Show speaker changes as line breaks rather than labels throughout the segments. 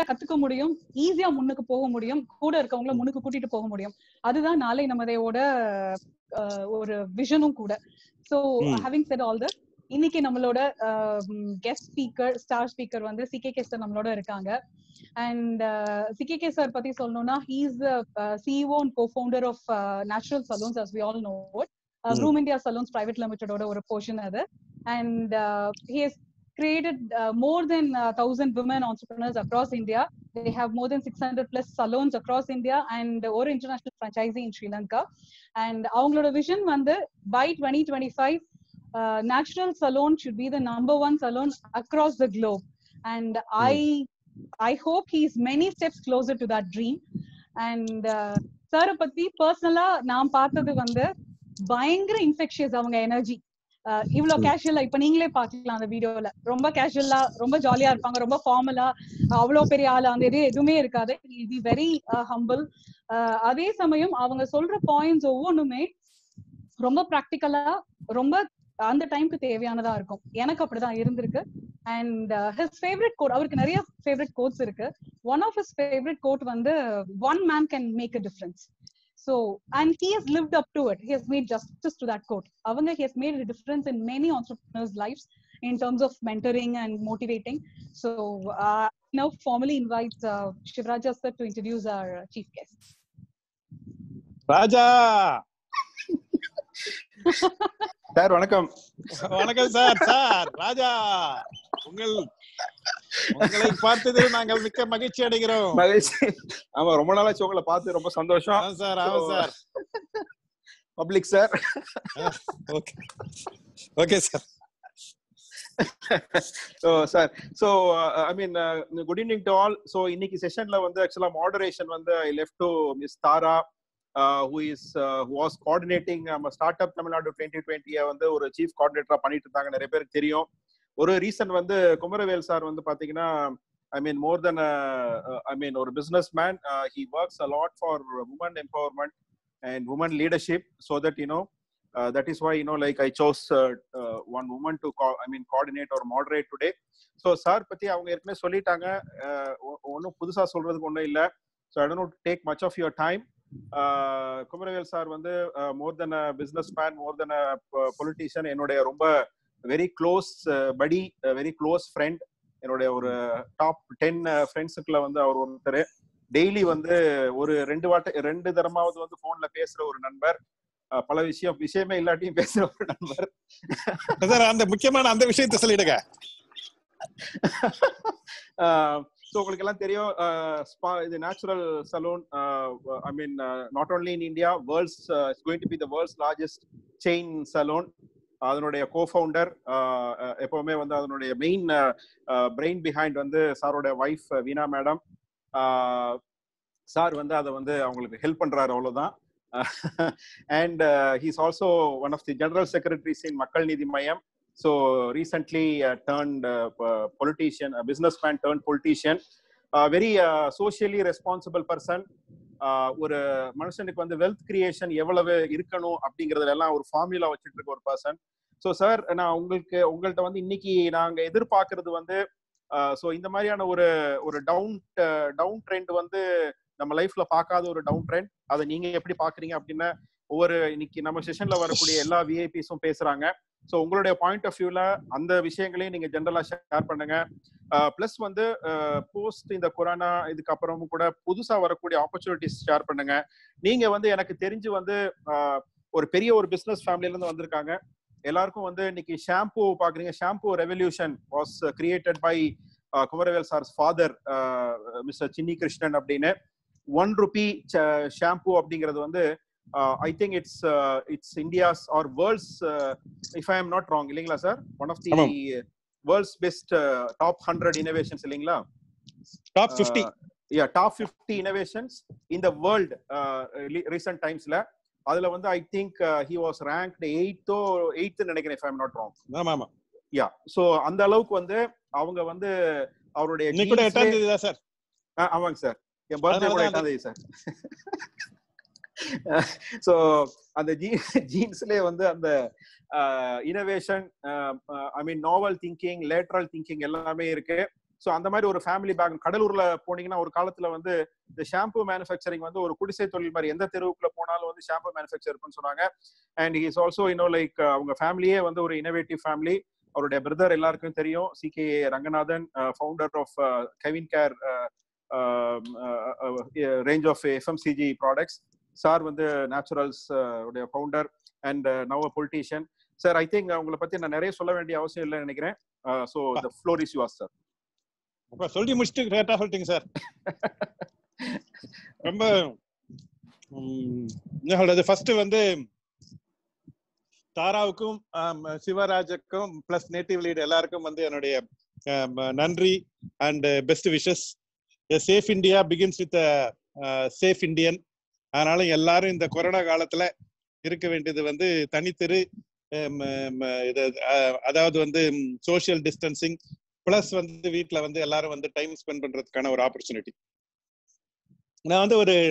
கத்துக்க முடியும் ஈஸியா முன்னுக்கு போக முடியும் கூட இருக்கவங்கள முன்னுக்கு கூட்டிட்டு போக முடியும் அதுதான் நாளை நமதையோட அஹ், ஒரு விஷனும் கூட சோ
ம்.
ஹேவிங் செட் ஆல் தட் இன்னைக்கு நம்மளோட கெஸ்ட் ஸ்பீக்கர் ஸ்டார் ஸ்பீக்கர் வந்து சிகே சார் நம்மளோட இருக்காங்க அண்ட் சிகே சார் பத்தி சொல்லணும்னா he's CEO and co founder of Natural salons as we all know
Mm.
Groom India salons private லிமிடெடோட ஒரு போர்ஷன் அது and he has created uh, more than uh, 1000 women entrepreneurs across India. They have more than 600 plus salons across India and or international franchisee in Sri Lanka. And அவங்களோட vision வந்து by 2025 uh, natural salon should be the number one salon across the globe. And I I hope he's many steps closer to that dream. And uh, சார பத்தி பர்சனலா நான் பார்த்தது வந்து பயங்கர infectious அவங்க எனர்ஜி இவ்வளவு
ம்.
கேஷுவலா இப்ப நீங்களே பாக்கலாம் அந்த வீடியோல ரொம்ப கேஷுவலா ரொம்ப ஜாலியா இருப்பாங்க ரொம்ப ஃபார்மலா அவ்வளவு பெரிய ஆளு அந்த இது எதுவுமே இருக்காது பி வெரி ஹம்பிள் அதே சமயம் அவங்க சொல்ற பாயிண்ட்ஸ் ஒவ்வொன்றுமே ரொம்ப ப்ராக்டிக்கலா ரொம்ப அந்த டைம்க்கு தேவையானதா இருக்கும் எனக்கு அப்படிதான் இருந்திருக்கு அண்ட் ஹிஸ் ஃபேவரட் கோட் அவருக்கு நிறைய ஃபேவரட் கோட்ஸ் இருக்கு one of his favourite quote வந்து one man can make a difference So, and he has lived up to it. He has made justice to that quote. Avanga, he has made a difference in many entrepreneurs' lives in terms of mentoring and motivating. So, uh, now formally invite uh, Shivraja sir to introduce our uh, chief guest.
Raja
sir வணக்கம்
வணக்கம் sir sir ராஜா உங்கள் உங்களை பார்த்தது நாங்கள் மிக்க மகிழ்ச்சி அடைகிறோம்
மகிழ்ச்சி ஆமா ரொம்ப நாளாச்சு உங்களை பார்த்து ரொம்ப சந்தோஷம்
ஆமா சார் ஆமா sir
public sir
okay okay sir
so sir so I mean good evening to all so இன்னைக்கு செஷன்ல வந்து ஆக்சுவலா மாடரேஷன் வந்து I left to miss Tara who is was coordinating நம்ம ஸ்டார்ட் அப் தமிழ்நாடு டுவெண்ட்டி டுவெண்ட்டியை வந்து ஒரு சீஃப் கோஆர்டினேட்டரா பண்ணிட்டு இருந்தாங்க நிறைய பேருக்கு தெரியும் ஒரு ரீசன் வந்து குமரவேல் சார் வந்து பாத்தீங்கன்னா ஐ மீன் மோர் தென் ஐ மீன் ஒரு business man he works a lot for woman empowerment and woman leadership so that you know uh, that is why you know like i chose uh, uh, one woman to co- i mean coordinate or moderate today so sir பத்தி அவங்க ஏற்கனவே சொல்லிட்டாங்க ஒன்றும் புதுசா சொல்றதுக்கு ஒன்றும் இல்லை so I don't take much of your time Kumaravel sir வந்து more than a business man more than a politician என்னுடைய ரொம்ப வெரி க்ளோஸ் படி வெரி க்ளோஸ் ஃப்ரெண்ட் என்னுடைய ஒரு டாப் டென் ஃப்ரெண்ட்ஸுக்குள்ள வந்து அவர் ஒருத்தர் டெய்லி வந்து ஒரு ரெண்டு வாட்ட ரெண்டு தரமாவது வந்து போன்ல பேசுற ஒரு நண்பர் அஹ் பல விஷயம் விஷயமே இல்லாட்டியும் பேசுற ஒரு நண்பர்
சார் அந்த முக்கியமான அந்த விஷயத்தை சொல்லிடுங்க
ஸோ உங்களுக்கு எல்லாம் தெரியும் ஸ்பா இது Natural salon I mean not only in India world's it's going to be the world's largest chain salon அதனுடைய கோஃபவுண்டர் எப்பவுமே வந்து அதனுடைய மெயின் பிரெயின் பிஹைண்ட் வந்து சாரோட ஒய்ஃப் வீணா மேடம் சார் வந்து அதை வந்து அவங்களுக்கு ஹெல்ப் பண்றாரு அவ்வளவுதான் and he's also one of the general secretaries in Makkal Needhi Maiam so recently turned politician business man turn politician very socially responsible person ஒரு மனுஷனுக்கு வந்து வெல்த் கிரியேஷன் எவ்வளவு இருக்கணும் அப்படிங்கறதுல எல்லாம் ஒரு ஃபார்முலா வச்சுட்டு இருக்க ஒரு பர்சன் ஸோ சார் நான் உங்களுக்கு உங்கள்கிட்ட வந்து இன்னைக்கு நாங்க எதிர்பார்க்கறது வந்து ஸோ இந்த மாதிரியான ஒரு ஒரு டவுன் டவுன் ட்ரெண்ட் வந்து நம்ம லைஃப்ல பார்க்காத ஒரு டவுன் ட்ரெண்ட் அதை நீங்க எப்படி பாக்குறீங்க அப்படின்னா ஒவ்வொரு இன்னைக்கு நம்ம செஷன்ல வரக்கூடிய எல்லா விஐபிஸும் பேசுறாங்க ஸோ உங்களுடைய பாயிண்ட் ஆஃப் வியூல அந்த விஷயங்களையும் நீங்க ஜென்ரலா ஷேர் பண்ணுங்க பிளஸ் வந்து போஸ்ட் இந்த கொரோனா இதுக்கப்புறமும் கூட புதுசா வரக்கூடிய ஆப்பர்ச்சுனிட்டிஸ் ஷேர் பண்ணுங்க நீங்க வந்து எனக்கு தெரிஞ்சு வந்து ஒரு பெரிய ஒரு பிசினஸ் ஃபேமிலில இருந்து வந்திருக்காங்க எல்லாருக்கும் வந்து இன்னைக்கு ஷாம்பு பாக்குறீங்க shampoo revolution was created by Kumaravel sir's father mister Chinni Krishnan அப்படின்னு ஒன் ருபி ஷாம்பு அப்படிங்கிறது வந்து I think it's it's India's or world's if I am not wrong இல்லைங்களா sir one of the world's best top hundred innovations இல்லைங்களா
top fifty
yeah top fifty innovations in the world recent டைம்ஸ்ல அதுல வந்து I think he was ranked எயித்தோ eighth நினைக்கிறேன் if I am not wrong
ஆமா ஆமா
yeah so அந்த அளவுக்கு வந்து அவங்க வந்து அவருடைய
இன்னைக்கு கூட எட்டாம் தேதி தான் சார்
ஆமாங்க சார் என் பர்த்டே கூட எட்டாம் தேதி சார் சோ அந்த ஜீன்ஸ்லயே வந்து அந்த innovation I mean novel thinking lateral thinking எல்லாமே இருக்கு ஸோ அந்த மாதிரி ஒரு ஃபேமிலி பேக் கடலூர்ல போனீங்கன்னா ஒரு காலத்துல வந்து இந்த ஷாம்பு மேனுஃபேக்சரிங் வந்து ஒரு குடிசை தொழில் மாதிரி எந்த தெருவுக்குள்ள போனாலும் வந்து ஷாம்பு மேனுஃபேக்சர் இருக்குன்னு சொன்னாங்க அண்ட் இஸ் ஆல்சோ இன்னும் லைக் அவங்க ஃபேமிலியே வந்து ஒரு இனோவேட்டிவ் ஃபேமிலி அவருடைய பிரதர் எல்லாருக்கும் தெரியும் C K Ranganathan founder of CavinKare range of FMCG products sir வந்து நேச்சுரல்ஸ் உடைய founder and now politician sir I think உங்களை பத்தி நான் நிறைய சொல்ல வேண்டிய அவசியம் இல்லைன்னு நினைக்கிறேன் so the floor is yours sir
அப்ப சொல்லி முடிச்சுட்டு கரெக்டா சொல்லிட்டீங்க சார் ரொம்ப உம், என்ன சொல்றது ஃபர்ஸ்ட் வந்து தாராவுக்கும் ஆம், சிவராஜுக்கும் பிளஸ் நேட்டிவ் லீட் எல்லாருக்கும் வந்து என்னுடைய ஆம், நன்றி and best wishes safe India begins with safe Indian அதனால எல்லாரும் இந்த கொரோனா காலத்துல இருக்க வேண்டியது வந்து தனித்திரு ஆம், ஆம், இது, அஹ், அதாவது வந்து சோஷியல் டிஸ்டன்சிங் பிளஸ் வந்து வீட்ல வந்து எல்லாரும் வந்து டைம் ஸ்பெண்ட் பண்றதுக்கான ஒரு ஆப்பர்ச்சுனிட்டி நான் வந்து ஒரு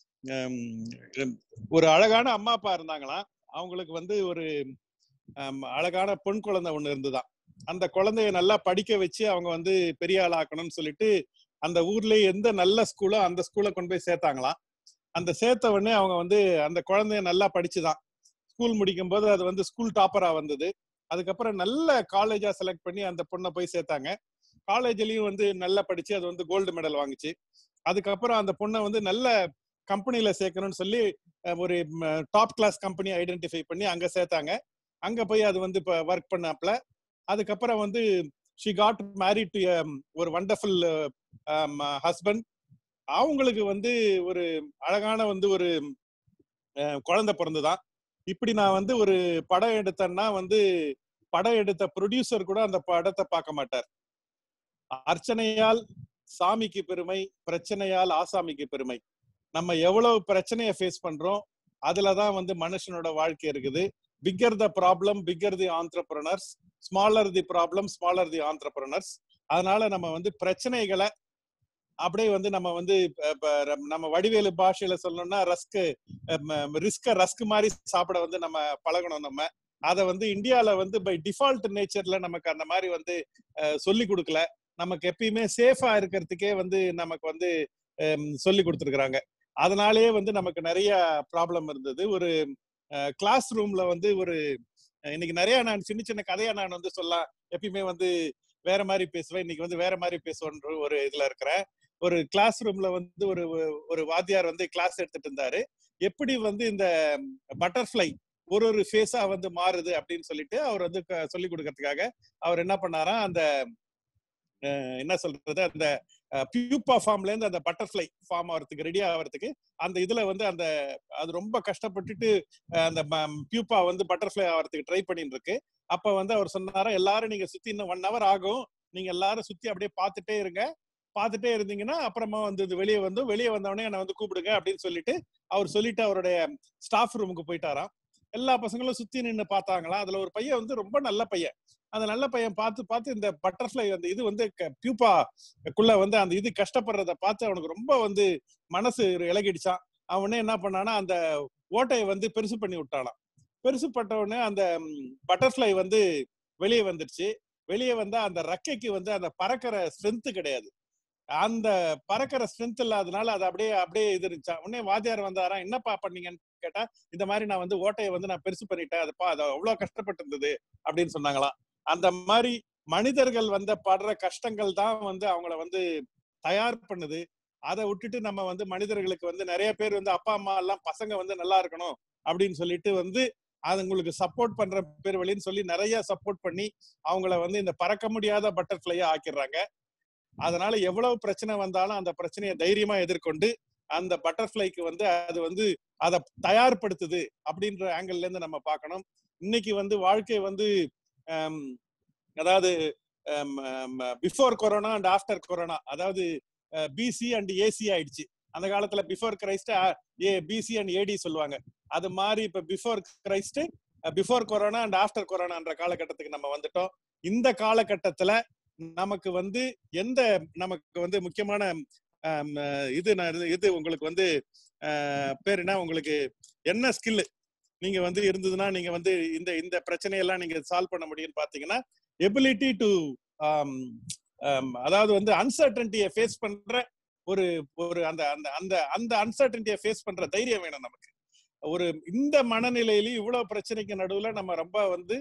ஹம், ஒரு அழகான அம்மா அப்பா இருந்தாங்களாம் அவங்களுக்கு வந்து ஒரு ஹம், அழகான பொன் குழந்தை ஒண்ணு இருந்துதான் அந்த குழந்தைய நல்லா படிக்க வச்சு அவங்க வந்து பெரிய ஆள் ஆக்கணும்னு சொல்லிட்டு அந்த ஊர்லயே எந்த நல்ல ஸ்கூலோ அந்த ஸ்கூல்ல கொண்டு போய் சேர்த்தாங்களாம் அந்த சேர்த்த உடனே அவங்க வந்து அந்த குழந்தைய நல்லா படிச்சுதான் ஸ்கூல் முடிக்கும் போது அது வந்து ஸ்கூல் டாப்பரா வந்தது அதுக்கப்புறம் நல்ல காலேஜா செலக்ட் பண்ணி அந்த பொண்ணை போய் சேர்த்தாங்க காலேஜ்லயும் வந்து நல்லா படிச்சு அது வந்து கோல்டு மெடல் வாங்குச்சு அதுக்கப்புறம் அந்த பொண்ணை வந்து நல்ல கம்பெனில சேர்க்கணும்னு சொல்லி அஹ், ஒரு டாப் கிளாஸ் கம்பெனி ஐடென்டிஃபை பண்ணி அங்க சேர்த்தாங்க அங்க போய் அது வந்து இப்ப ஒர்க் பண்ணாப்ல அதுக்கப்புறம் வந்து ஷி காட் மேரிட் டு ஒரு வண்டர்ஃபுல் ஹஸ்பண்ட் அவங்களுக்கு வந்து ஒரு அழகான வந்து ஒரு அஹ், குழந்தை பிறந்துதான் இப்படி நான் வந்து ஒரு படம் எடுத்தேன்னா வந்து படம் எடுத்த ப்ரொடியூசர் கூட அந்த படத்தை பார்க்க மாட்டார் அர்ச்சனையால் சாமிக்கு பெருமை பிரச்சனையால் ஆசாமிக்கு பெருமை நம்ம எவ்வளவு பிரச்சனையை ஃபேஸ் பண்றோம் அதுலதான் வந்து மனுஷனோட வாழ்க்கை இருக்குது bigger the problem bigger the entrepreneurs smaller the problem smaller the entrepreneurs அதனால நம்ம வந்து பிரச்சனைகளை அப்படியே வந்து நம்ம வந்து இப்ப- இப்ப நம்ம வடிவேலு பாஷையில சொல்லணும்னா ரஸ்க் ரிஸ்க ரஸ்க் மாதிரி சாப்பிட வந்து நம்ம பழகணும் நம்ம அதை வந்து இந்தியால வந்து பை டிஃபால்ட் நேச்சர்ல நமக்கு அந்த மாதிரி வந்து சொல்லி கொடுக்கல நமக்கு எப்பயுமே சேஃபா இருக்கிறதுக்கே வந்து நமக்கு வந்து சொல்லி கொடுத்துருக்குறாங்க அதனாலேயே வந்து நமக்கு நிறைய ப்ராப்ளம் இருந்தது ஒரு கிளாஸ் ரூம்ல வந்து ஒரு இன்னைக்கு நிறைய நான் சின்ன சின்ன கதையா நான் வந்து சொல்லலாம் எப்பயுமே வந்து வேற மாதிரி பேசுவேன் இன்னைக்கு வந்து வேற மாதிரி பேசுவேன்ற ஒரு இதுல இருக்கிறேன் ஒரு கிளாஸ் ரூம்ல வந்து ஒரு ஒரு வாத்தியார் வந்து கிளாஸ் எடுத்துட்டு இருந்தாரு எப்படி வந்து இந்த பட்டர்ஃப்ளை ஒரு ஒரு ஃபேஸா வந்து மாறுது அப்படின்னு சொல்லிட்டு அவர் வந்து சொல்லி கொடுக்கறதுக்காக அவர் என்ன பண்ணாரா அந்த என்ன சொல்றது அந்த பியூப்பா ஃபார்ம்ல இருந்து அந்த பட்டர்ஃப்ளை ஃபார்ம் ஆகிறதுக்கு ரெடி ஆகிறதுக்கு அந்த இதுல வந்து அந்த அது ரொம்ப கஷ்டப்பட்டுட்டு அந்த பியூப்பா வந்து பட்டர்ஃப்ளை ஆகிறதுக்கு ட்ரை பண்ணிட்டு இருக்கு அப்ப வந்து அவர் சொன்னாரா எல்லாரும் நீங்க சுத்தி இன்னும் ஒன் ஹவர் ஆகும் நீங்க எல்லாரும் சுத்தி அப்படியே பார்த்துட்டே இருங்க பார்த்துட்டே இருந்தீங்கன்னா அப்புறமா வந்து இது வெளியே வந்து வெளியே வந்தவொடனே என்னை வந்து கூப்பிடுங்க அப்படின்னு சொல்லிட்டு அவர் சொல்லிட்டு அவருடைய ஸ்டாஃப் ரூமுக்கு போயிட்டாராம் எல்லா பசங்களும் சுத்தி நின்று பார்த்தாங்களாம் அதுல ஒரு பையன் வந்து ரொம்ப நல்ல பையன் அந்த நல்ல பையன் பார்த்து பார்த்து இந்த பட்டர்ஃப்ளை அந்த இது வந்து பியூப்பாக்குள்ள வந்து அந்த இது கஷ்டப்படுறத பார்த்து அவனுக்கு ரொம்ப வந்து மனசு இலகிடுச்சான் அவனே என்ன பண்ணானா அந்த ஓட்டையை வந்து பெருசு பண்ணி விட்டானாம் பெருசு பட்ட உடனே அந்த பட்டர்ஃப்ளை வந்து வெளியே வந்துருச்சு வெளியே வந்தா அந்த ரெக்கைக்கு வந்து அந்த பறக்கிற ஸ்ட்ரென்த் கிடையாது அந்த பறக்கிற ஸ்ட்ரென்த் இல்லாதனால அது அப்படியே அப்படியே இது இருந்துச்சா உடனே வாத்தியார் வந்தாரா என்னப்பா பண்ணீங்கன்னு கேட்டா இந்த மாதிரி நான் வந்து ஓட்டையை வந்து நான் பெருசு பண்ணிட்டேன் அதுப்பா அது அவ்வளவு கஷ்டப்பட்டு இருந்தது அப்படின்னு சொன்னாங்களாம் அந்த மாதிரி மனிதர்கள் வந்த படுற கஷ்டங்கள் தான் வந்து அவங்கள வந்து தயார் பண்ணுது அதை விட்டுட்டு நம்ம வந்து மனிதர்களுக்கு வந்து நிறைய பேர் வந்து அப்பா அம்மா எல்லாம் பசங்க வந்து நல்லா இருக்கணும் அப்படின்னு சொல்லிட்டு வந்து அது உங்களுக்கு சப்போர்ட் பண்ற பேர் வழின்னு சொல்லி நிறைய சப்போர்ட் பண்ணி அவங்கள வந்து இந்த பறக்க முடியாத பட்டர்ஃபிளையா ஆக்கிடுறாங்க அதனால எவ்வளவு பிரச்சனை வந்தாலும் அந்த பிரச்சனையை தைரியமா எதிர்கொண்டு அந்த பட்டர்ஃபிளைக்கு வந்து அது வந்து அதை தயார்படுத்துது அப்படின்ற ஆங்கிள் இருந்து நம்ம பார்க்கணும் இன்னைக்கு வந்து வாழ்க்கை வந்து அதாவது before corona and after corona அதாவது பிசி அண்ட் ஏசி ஆயிடுச்சு அந்த காலத்துல before Christ a BC and AD சொல்லுவாங்க அது மாதிரி இப்ப before Christ before corona and after கொரோனான்ற காலகட்டத்துக்கு நம்ம வந்துட்டோம் இந்த காலகட்டத்துல நமக்கு வந்து எந்த நமக்கு வந்து முக்கியமான இது இது உங்களுக்கு வந்து பேர் என்ன உங்களுக்கு என்ன ஸ்கில் நீங்க வந்து இருந்ததுன்னா நீங்க வந்து இந்த இந்த பிரச்சனையெல்லாம் நீங்க சால்வ் பண்ண முடியும்னு பாத்தீங்கன்னா எபிலிட்டி டு அதாவது வந்து அன்சர்டன்டியை ஃபேஸ் பண்ற ஒரு ஒரு அந்த அந்த அந்த அந்த அன்சர்டன்டியை ஃபேஸ் பண்ற தைரியம் வேணும் நமக்கு ஒரு இந்த மனநிலையிலயும் இவ்வளவு பிரச்சனைக்கு நடுவுல நம்ம ரொம்ப வந்து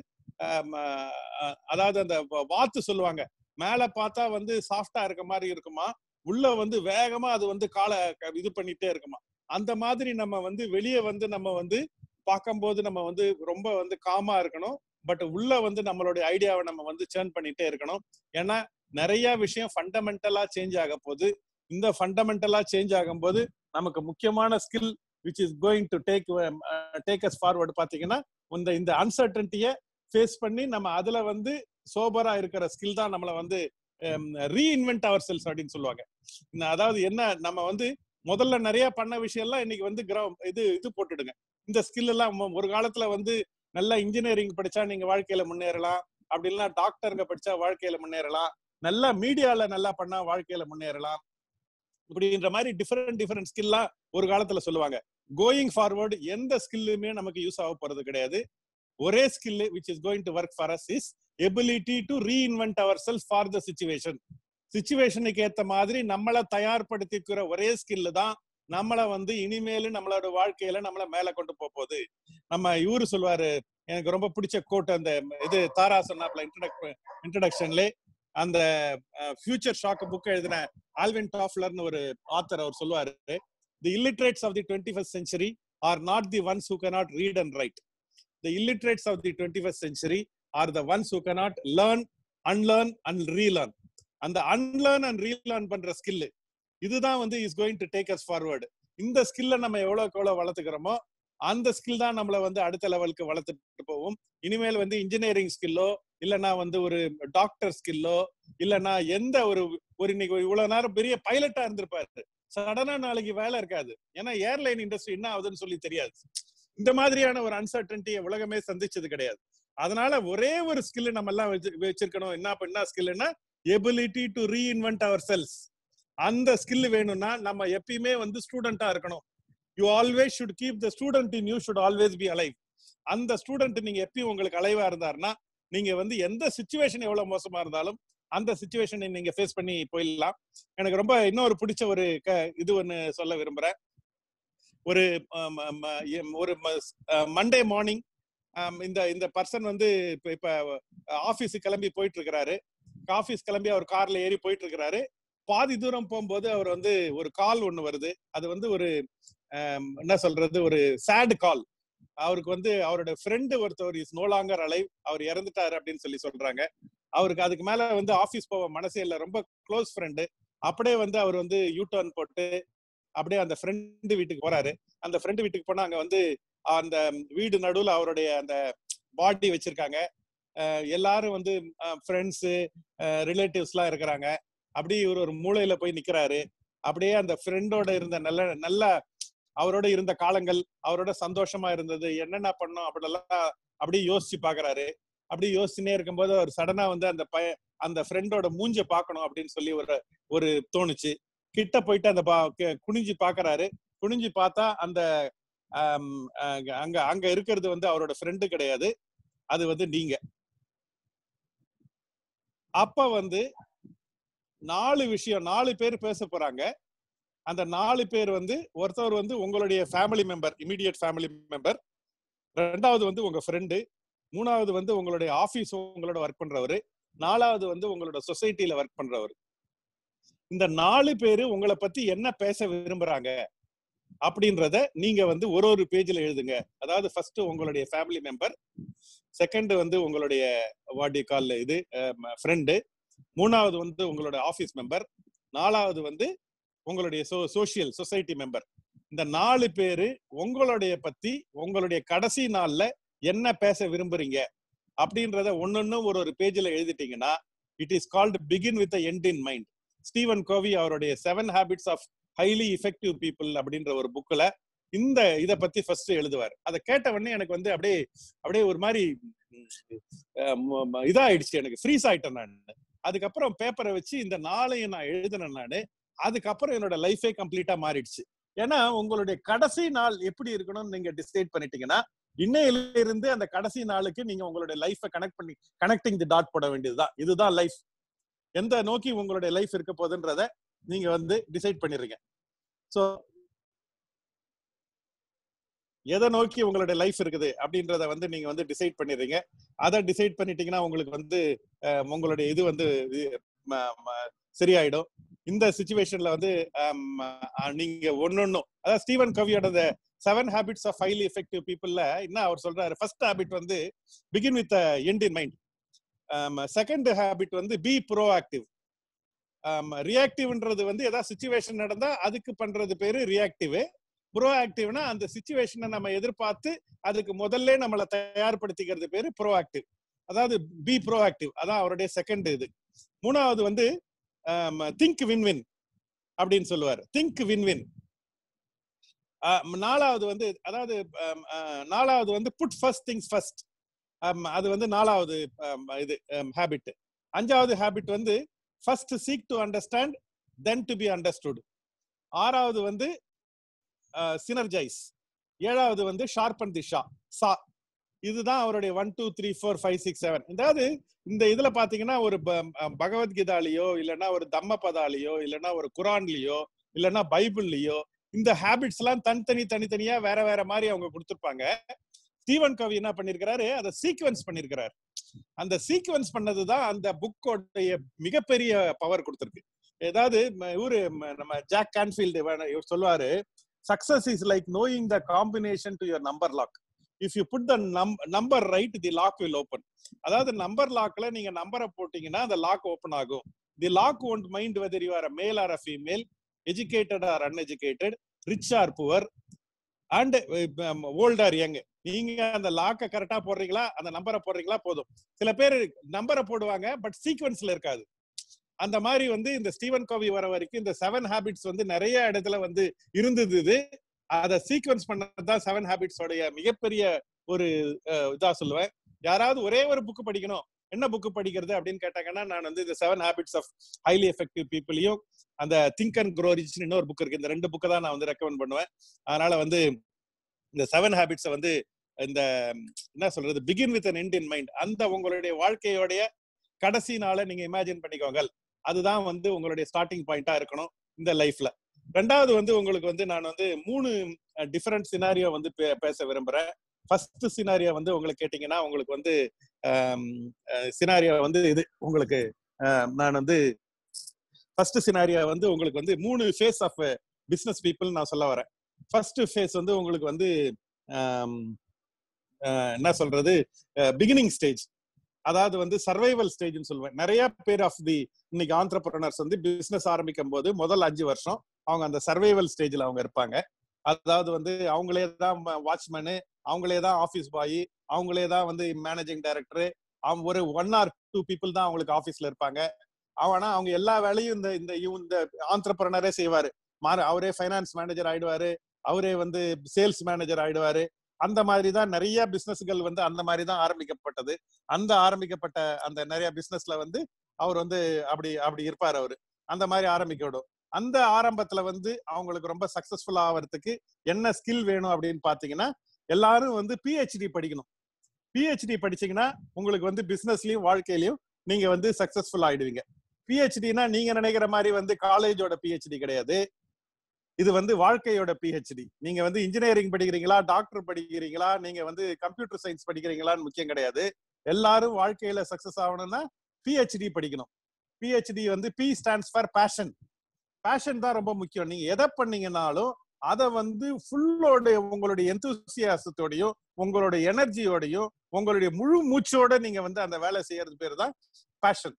அதாவது அந்த வாத்து சொல்லுவாங்க மேல பார்த்தா வந்து சாஃப்டா இருக்க மாதிரி இருக்குமா உள்ள வந்து வேகமா அது வந்து காலை இது பண்ணிட்டே இருக்குமா அந்த மாதிரி நம்ம வந்து வெளியே வந்து நம்ம வந்து பார்க்கும்போது நம்ம வந்து ரொம்ப வந்து காமா இருக்கணும் பட் உள்ள வந்து நம்மளுடைய ஐடியாவை நம்ம வந்து சேர்ன் பண்ணிட்டே இருக்கணும் ஏன்னா நிறைய விஷயம் ஃபண்டமெண்டலா சேஞ்ச் ஆக போகுது இந்த ஃபண்டமெண்டலா சேஞ்ச் ஆகும்போது நமக்கு முக்கியமான skill which is going to take take us forward பாத்தீங்கன்னா இந்த இந்த அன்சர்டன்டியை ஃபேஸ் பண்ணி நம்ம அதுல வந்து சோபரா இருக்கிற ஸ்கில் தான் நம்மளை வந்து ரீஇன்வென்ட் அவர் செல்ஸ் அப்படின்னு சொல்லுவாங்க அதாவது என்ன நம்ம வந்து முதல்ல நிறைய பண்ண விஷயம் எல்லாம் இன்னைக்கு வந்து இது இது போட்டுடுங்க இந்த ஸ்கில் எல்லாம் ஒரு காலத்துல வந்து நல்ல இன்ஜினியரிங் படிச்சா நீங்க வாழ்க்கையில முன்னேறலாம் அப்படி இல்லைன்னா டாக்டருங்க படிச்சா வாழ்க்கையில முன்னேறலாம் நல்லா மீடியால நல்லா பண்ணா வாழ்க்கையில முன்னேறலாம் இப்படின்ற மாதிரி டிஃபரெண்ட் டிஃபரெண்ட் ஸ்கில்லாம் ஒரு காலத்துல சொல்லுவாங்க கோயிங் ஃபார்வர்டு எந்த ஸ்கில்லுமே நமக்கு யூஸ் ஆக போறது கிடையாது ஒரே skill which is going to work for us is ability to reinvent our self for the situation சுச்சுவேஷனுக்கு ஏத்த மாதிரி நம்மளை தயார்படுத்திக்கிற ஒரே ஸ்கில் தான் நம்மளை வந்து இனிமேலு நம்மளோட வாழ்க்கையில நம்மள மேல கொண்டு போகுது நம்ம இவரு சொல்லுவாரு எனக்கு ரொம்ப பிடிச்ச கோட் அந்த இது தாரா சொன்னாப்ல இன்ட்ரடக்ஷன்ல அந்த ஃபியூச்சர் ஷாக் புக் எழுதின ஆல்வின் டாஃப்லர்னு ஒரு ஆத்தர் அவர் சொல்லுவாரு the illiterates of the twenty first century are not the ones who cannot read and write the illiterates of the twenty first century are the ones who cannot learn unlearn and relearn அந்த unlearn and relearn பண்ற skill இதுதான் வந்து is going to take us forward இந்த ஸ்கில்ல நம்ம எவ்வளவுக்கு எவ்வளவு வளர்த்துக்கிறோமோ அந்த ஸ்கில் தான் நம்மள வந்து அடுத்த லெவலுக்கு வளர்த்துட்டு போவோம் இனிமேல் வந்து இன்ஜினியரிங் ஸ்கில்லோ இல்லைன்னா வந்து ஒரு டாக்டர் ஸ்கில்லோ இல்லைன்னா எந்த ஒரு ஒரு இன்னைக்கு இவ்வளவு நேரம் பெரிய பைலட்டா இருந்திருப்பாரு சடனா நாளைக்கு வேலை இருக்காது ஏன்னா ஏர்லைன் இண்டஸ்ட்ரி என்ன ஆகுதுன்னு சொல்லி தெரியாது இந்த மாதிரியான ஒரு அன்சர்டன்டியை உலகமே சந்திச்சது கிடையாது அதனால ஒரே ஒரு ஸ்கில் நம்ம எல்லாம் வச்சிருக்கணும் என்ன என்ன ஸ்கில்னா ability to reinvent our selves அந்த ஸ்கில் வேணும்னா நம்ம எப்பயுமே வந்து ஸ்டூடெண்டா இருக்கணும் you always should keep the student in you should always be alive அந்த ஸ்டூடெண்ட் நீங்க எப்பயும் உங்களுக்கு அலைவா இருந்தாருன்னா நீங்க வந்து எந்த சுச்சுவேஷன் எவ்வளவு மோசமா இருந்தாலும் அந்த சுச்சுவேஷனை நீங்க ஃபேஸ் பண்ணி போயிடலாம் எனக்கு ரொம்ப இன்னொரு பிடிச்ச ஒரு இது ஒன்னு சொல்ல விரும்புறேன் ஒரு ஒரு மண்டே மார்னிங் இந்த இந்த பர்சன் வந்து இப்ப இப்ப ஆபீஸுக்கு கிளம்பி போயிட்டு இருக்கிறாரு ஆபீஸ் கிளம்பி அவர் கார்ல ஏறி போயிட்டு இருக்கிறாரு பாதி தூரம் போகும்போது அவர் வந்து ஒரு கால் ஒண்ணு வருது அது வந்து ஒரு என்ன சொல்றது ஒரு சேடு கால் அவருக்கு வந்து அவரோட ஃப்ரெண்டு ஒருத்தவர் இஸ் நோ லாங்கர் அலைவ் அவர் இறந்துட்டாரு அப்படின்னு சொல்லி சொல்றாங்க அவருக்கு அதுக்கு மேல வந்து ஆபீஸ் போக மனசே இல்ல ரொம்ப க்ளோஸ் ஃப்ரெண்டு அப்படியே வந்து அவர் வந்து யூ டர்ன் போட்டு அப்படியே அந்த ஃப்ரெண்டு வீட்டுக்கு போறாரு அந்த ஃப்ரெண்டு வீட்டுக்கு போனா அங்க வந்து அந்த வீடு நடுவுல அவருடைய அந்த பாடி வச்சிருக்காங்க எல்லாரும் வந்து ஃப்ரெண்ட்ஸு ரிலேட்டிவ்ஸ் எல்லாம் இருக்கிறாங்க அப்படியே இவர் ஒரு மூளையில போய் நிக்கிறாரு அப்படியே அந்த ஃப்ரெண்டோட இருந்த நல்ல நல்ல அவரோட இருந்த காலங்கள் அவரோட சந்தோஷமா இருந்தது என்னென்ன பண்ணோம் அப்படிலாம் அப்படியே யோசிச்சு பாக்குறாரு அப்படியே யோசிச்சுனே இருக்கும்போது அவர் சடனா வந்து அந்த பய அந்த ஃப்ரெண்டோட மூஞ்ச பாக்கணும் அப்படின்னு சொல்லி ஒரு ஒரு தோணுச்சு கிட்ட போயிட்டு அந்த குனிஞ்சு பாக்குறாரு குனிஞ்சு பார்த்தா அந்த அங்க அங்க இருக்கிறது வந்து அவரோட ஃப்ரெண்டு கிடையாது அது வந்து நீங்க அப்ப வந்து நாலு விஷயம் நாலு பேர் பேச போறாங்க அந்த நாலு பேர் வந்து ஒருத்தவர் வந்து உங்களுடைய family member immediate family member ரெண்டாவது வந்து உங்க ஃப்ரெண்டு மூணாவது வந்து உங்களுடைய ஆபீஸ் உங்களோட ஒர்க் பண்றவரு நாலாவது வந்து உங்களோட சொசைட்டில ஒர்க் பண்றவர் இந்த நாலு பேரு உங்களை பத்தி என்ன பேச விரும்புறாங்க அப்படின்றத நீங்க வந்து ஒரு ஒரு பேஜ்ல எழுதுங்க அதாவது ஃபர்ஸ்ட் உங்களுடைய ஃபேமிலி மெம்பர் செகண்ட் வந்து உங்களுடைய வாடி கால் இது ஃப்ரெண்டு மூணாவது வந்து உங்களோட ஆபீஸ் மெம்பர் நாலாவது வந்து உங்களுடைய சோ சோசியல் சொசைட்டி மெம்பர் இந்த நாலு பேரு உங்களுடைய பத்தி உங்களுடைய கடைசி நாள்ல என்ன பேச விரும்புறீங்க அப்படின்றத ஒன்னொன்னு ஒரு ஒரு பேஜ்ல எழுதிட்டீங்கன்னா it is called begin with end in mind Stephen Covey அவருடைய seven habits of highly effective people அப்படின்ற ஒரு புக்ல இந்த இத பத்தி ஃபர்ஸ்ட் எழுதுவார் அதை கேட்ட உடனே எனக்கு வந்து அப்படியே அப்படியே ஒரு மாதிரி இதாயிடுச்சு எனக்கு ஃப்ரீஸ் ஆயிட்டேன் நான் அதுக்கப்புறம் பேப்பரை வச்சு இந்த நாளையும் நான் எழுதினேன் நானு அதுக்கப்புறம் என்னோட லைஃபே கம்ப்ளீட்டா மாறிடுச்சு ஏன்னா உங்களுடைய கடைசி நாள் எப்படி இருக்கணும்னு நீங்க டிசைட் பண்ணிட்டீங்கன்னா இன்னையில இருந்து அந்த கடைசி நாளுக்கு நீங்க உங்களுடைய லைஃபை கனெக்ட் பண்ணி கனெக்டிங் தி டாட் போட வேண்டியதுதான் இதுதான் லைஃப் எந்த நோக்கி உங்களுடைய லைஃப் இருக்க போகுதுன்றத நீங்க வந்து டிசைட் பண்ணிடுறீங்க ஸோ எதை நோக்கி உங்களுடைய லைஃப் இருக்குது அப்படின்றத வந்து நீங்க வந்து டிசைட் பண்ணிடுறீங்க அதை டிசைட் பண்ணிட்டீங்கன்னா உங்களுக்கு வந்து அஹ், உங்களுடைய இது வந்து இது, ம- ம- சரியாயிடும் இந்த சுச்சுவேஷன்ல வந்து ஆம், அஹ், நீங்க ஒன்னொன்னும் அதாவது ஸ்டீவன் கவியோட seven habits of highly effective பீப்புள்ல என்ன அவர் சொல்றாரு ஃபர்ஸ்ட் ஹேபிட் வந்து begin with end in mind second habit வந்து பி ப்ரோ ஆக்டிவ் ரியாக்டிவ்ன்றது வந்து ஏதாவது சுச்சுவேஷன் நடந்தா அதுக்கு பண்றது பேரு ரியாக்டிவ் ப்ரோ ஆக்டிவ்னா அந்த சுச்சுவேஷனை நம்ம எதிர்பார்த்து அதுக்கு முதல்ல நம்மளை தயார்படுத்திக்கிறது பேரு ப்ரோ ஆக்டிவ் அதாவது பி ப்ரோ ஆக்டிவ் அதான் அவருடைய செகண்ட் இது மூணாவது வந்து திங்க் வின் வின் அப்படின்னு சொல்லுவார் திங்க் வின் வின் நாலாவது வந்து அதாவது ஆம், ஆஹ், நாலாவது வந்து புட் ஃபர்ஸ்ட் திங்ஸ் ஃபர்ஸ்ட் அது வந்து நாலாவது ஆம், இது ஹேபிட் அஞ்சாவது ஹேபிட் வந்து first seek to understand then to be understood ஆறாவது வந்து சினர்ஜைஸ் ஏழாவது வந்து ஷார்பன் தி ஷா சா இதுதான் அவருடைய one two three four five six seven அதாவது இந்த இதுல பாத்தீங்கன்னா ஒரு ப- அஹ் பகவத்கீதாலயோ இல்லைன்னா ஒரு தம்மபதாலயோ இல்லைன்னா ஒரு குரான்லயோ இல்லைன்னா பைபிள்லயோ இந்த ஹேபிட்ஸ் எல்லாம் தனித்தனி தனித்தனியா வேற வேற மாதிரி அவங்க கொடுத்திருப்பாங்க ஸ்டீவன் கவி என்ன பண்ணிருக்கிறாரு அதை சீக்வன்ஸ் பண்ணிருக்கிறாரு அந்த சீக்வன்ஸ் பண்ணதுதான் அந்த புக்கோடைய மிகப்பெரிய பவர் கொடுத்திருக்கு ஏதாவது ம- இவரு ம- நம்ம ஜாக் கான்ஃபீல்டு இவர் சொல்லுவாரு success is like knowing the combination to your number lock if you put the number right the lock will open அதாவது நம்பர் லாக்ல நீங்க நம்பரை போட்டீங்கன்னா அந்த லாக் ஓப்பன் ஆகும் the lock won't mind whether you are a male or a female educated or uneducated rich or poor and old or young நீங்க அந்த லாக்க கரெக்டா போடுறீங்களா அந்த நம்பரை போடுறீங்களா போதும் சில பேர் நம்பரை போடுவாங்க பட் சீக்வன்ஸ்ல இருக்காது அந்த மாதிரி வந்து இந்த ஸ்டீவன் கோவி வர வரைக்கும் இந்த செவன் ஹேபிட்ஸ் வந்து நிறைய இடத்துல வந்து இருந்தது இது அதை சீக்வன்ஸ் பண்ணதான் செவன் ஹேபிட்ஸ் உடைய மிகப்பெரிய ஒரு அஹ், இதா சொல்லுவேன் யாராவது ஒரே ஒரு புக் படிக்கணும் என்ன புக் படிக்கிறது அப்படின்னு கேட்டாங்கன்னா நான் வந்து இந்த seven habits of highly effective பீப்புளையும் அந்த திங்க் அண்ட் க்ரோ ரிச்னு இன்னொரு புக் இருக்கு இந்த ரெண்டு புக்கை தான் நான் வந்து ரெக்கமெண்ட் பண்ணுவேன் அதனால வந்து இந்த செவன் ஹேபிட்ஸை வந்து இந்த என்ன சொல்றது begin with an end in mind அந்த உங்களுடைய வாழ்க்கையோடைய கடைசி நாளை நீங்க இமேஜின் பண்ணிக்கோங்க அதுதான் வந்து உங்களுடைய ஸ்டார்டிங் பாயிண்டா இருக்கணும் இந்த லைஃப்ல ரெண்டாவது வந்து உங்களுக்கு வந்து நான் வந்து மூணு டிஃபரெண்ட் சினாரியோ வந்து பே- பேச விரும்புறேன் ஃபர்ஸ்ட் சினாரியோ வந்து உங்களுக்கு கேட்டீங்கன்னா உங்களுக்கு வந்து சினாரியோ வந்து இது உங்களுக்கு அஹ், நான் வந்து ஃபர்ஸ்ட் சினாரியோ வந்து உங்களுக்கு வந்து மூணு ஃபேஸ் ஆஃப் பிசினஸ் பீப்புள் நான் சொல்ல வரேன் ஃபர்ஸ்ட் ஃபேஸ் வந்து உங்களுக்கு வந்து ஆம், அஹ், என்ன சொல்றது பிகினிங் ஸ்டேஜ் அதாவது வந்து சர்வைவல் ஸ்டேஜ்னு சொல்லுவேன் நிறைய பேர் ஆஃப் தி இன்னைக்கு ஆண்டர்பிரினர்ஸ் வந்து பிசினஸ் ஆரம்பிக்கும் போது முதல் அஞ்சு வருஷம் அவங்க அந்த சர்வைவல் ஸ்டேஜ்ல அவங்க இருப்பாங்க அதாவது வந்து அவங்களே தான் வாட்ச்மேனு அவங்களே தான் ஆபீஸ் பாய் அவங்களே தான் வந்து மேனேஜிங் டைரக்டர் அவங்க ஒரு ஒன் ஆர் டூ பீப்புள் தான் அவங்களுக்கு ஆபீஸ்ல இருப்பாங்க ஆனா அவங்க எல்லா வேலையும் இந்த இந்த இவ- இந்த ஆண்டர்பிரினரே செய்வாரு மாறு அவரே ஃபைனான்ஸ் மேனேஜர் ஆயிடுவாரு அவரே வந்து சேல்ஸ் மேனேஜர் ஆயிடுவாரு அந்த மாதிரி தான் நிறைய பிசினஸ்கள் வந்து அந்த மாதிரி தான் ஆரம்பிக்கப்பட்டது அந்த ஆரம்பிக்கப்பட்ட அந்த நிறைய பிசினஸ்ல வந்து அவர் வந்து அப்படி அப்படி இருப்பார் அவரு அந்த மாதிரி ஆரம்பிக்க விடும் அந்த ஆரம்பத்துல வந்து அவங்களுக்கு ரொம்ப சக்சஸ்ஃபுல் ஆகிறதுக்கு என்ன ஸ்கில் வேணும் அப்படின்னு பாத்தீங்கன்னா எல்லாரும் வந்து பிஹெச்டி படிக்கணும் பிஹெச்டி படிச்சீங்கன்னா உங்களுக்கு வந்து பிசினஸ்லயும் வாழ்க்கையிலயும் நீங்க வந்து சக்சஸ்ஃபுல் ஆயிடுவீங்க பிஹெச்டினா நீங்க நினைக்கிற மாதிரி வந்து காலேஜோட பிஹெச்டி கிடையாது இது வந்து வாழ்க்கையோட பிஹெச்டி நீங்க வந்து இன்ஜினியரிங் படிக்கிறீங்களா டாக்டர் படிக்கிறீங்களா நீங்க வந்து கம்ப்யூட்டர் சயின்ஸ் படிக்கிறீங்களான்னு முக்கியம் கிடையாது எல்லாரும் வாழ்க்கையில சக்சஸ் ஆகணும்னா பிஹெச்டி படிக்கணும் பிஹெச்டி வந்து P stands for passion passion தான் ரொம்ப முக்கியம் நீங்க எதை பண்ணீங்கன்னாலும் அதை வந்து ஃபுல்லோட உங்களுடைய எந்தூசியாசத்தோடையும் உங்களுடைய எனர்ஜியோடையும் உங்களுடைய முழு மூச்சோட நீங்க வந்து அந்த வேலை செய்யறது பேர் தான் பேஷன்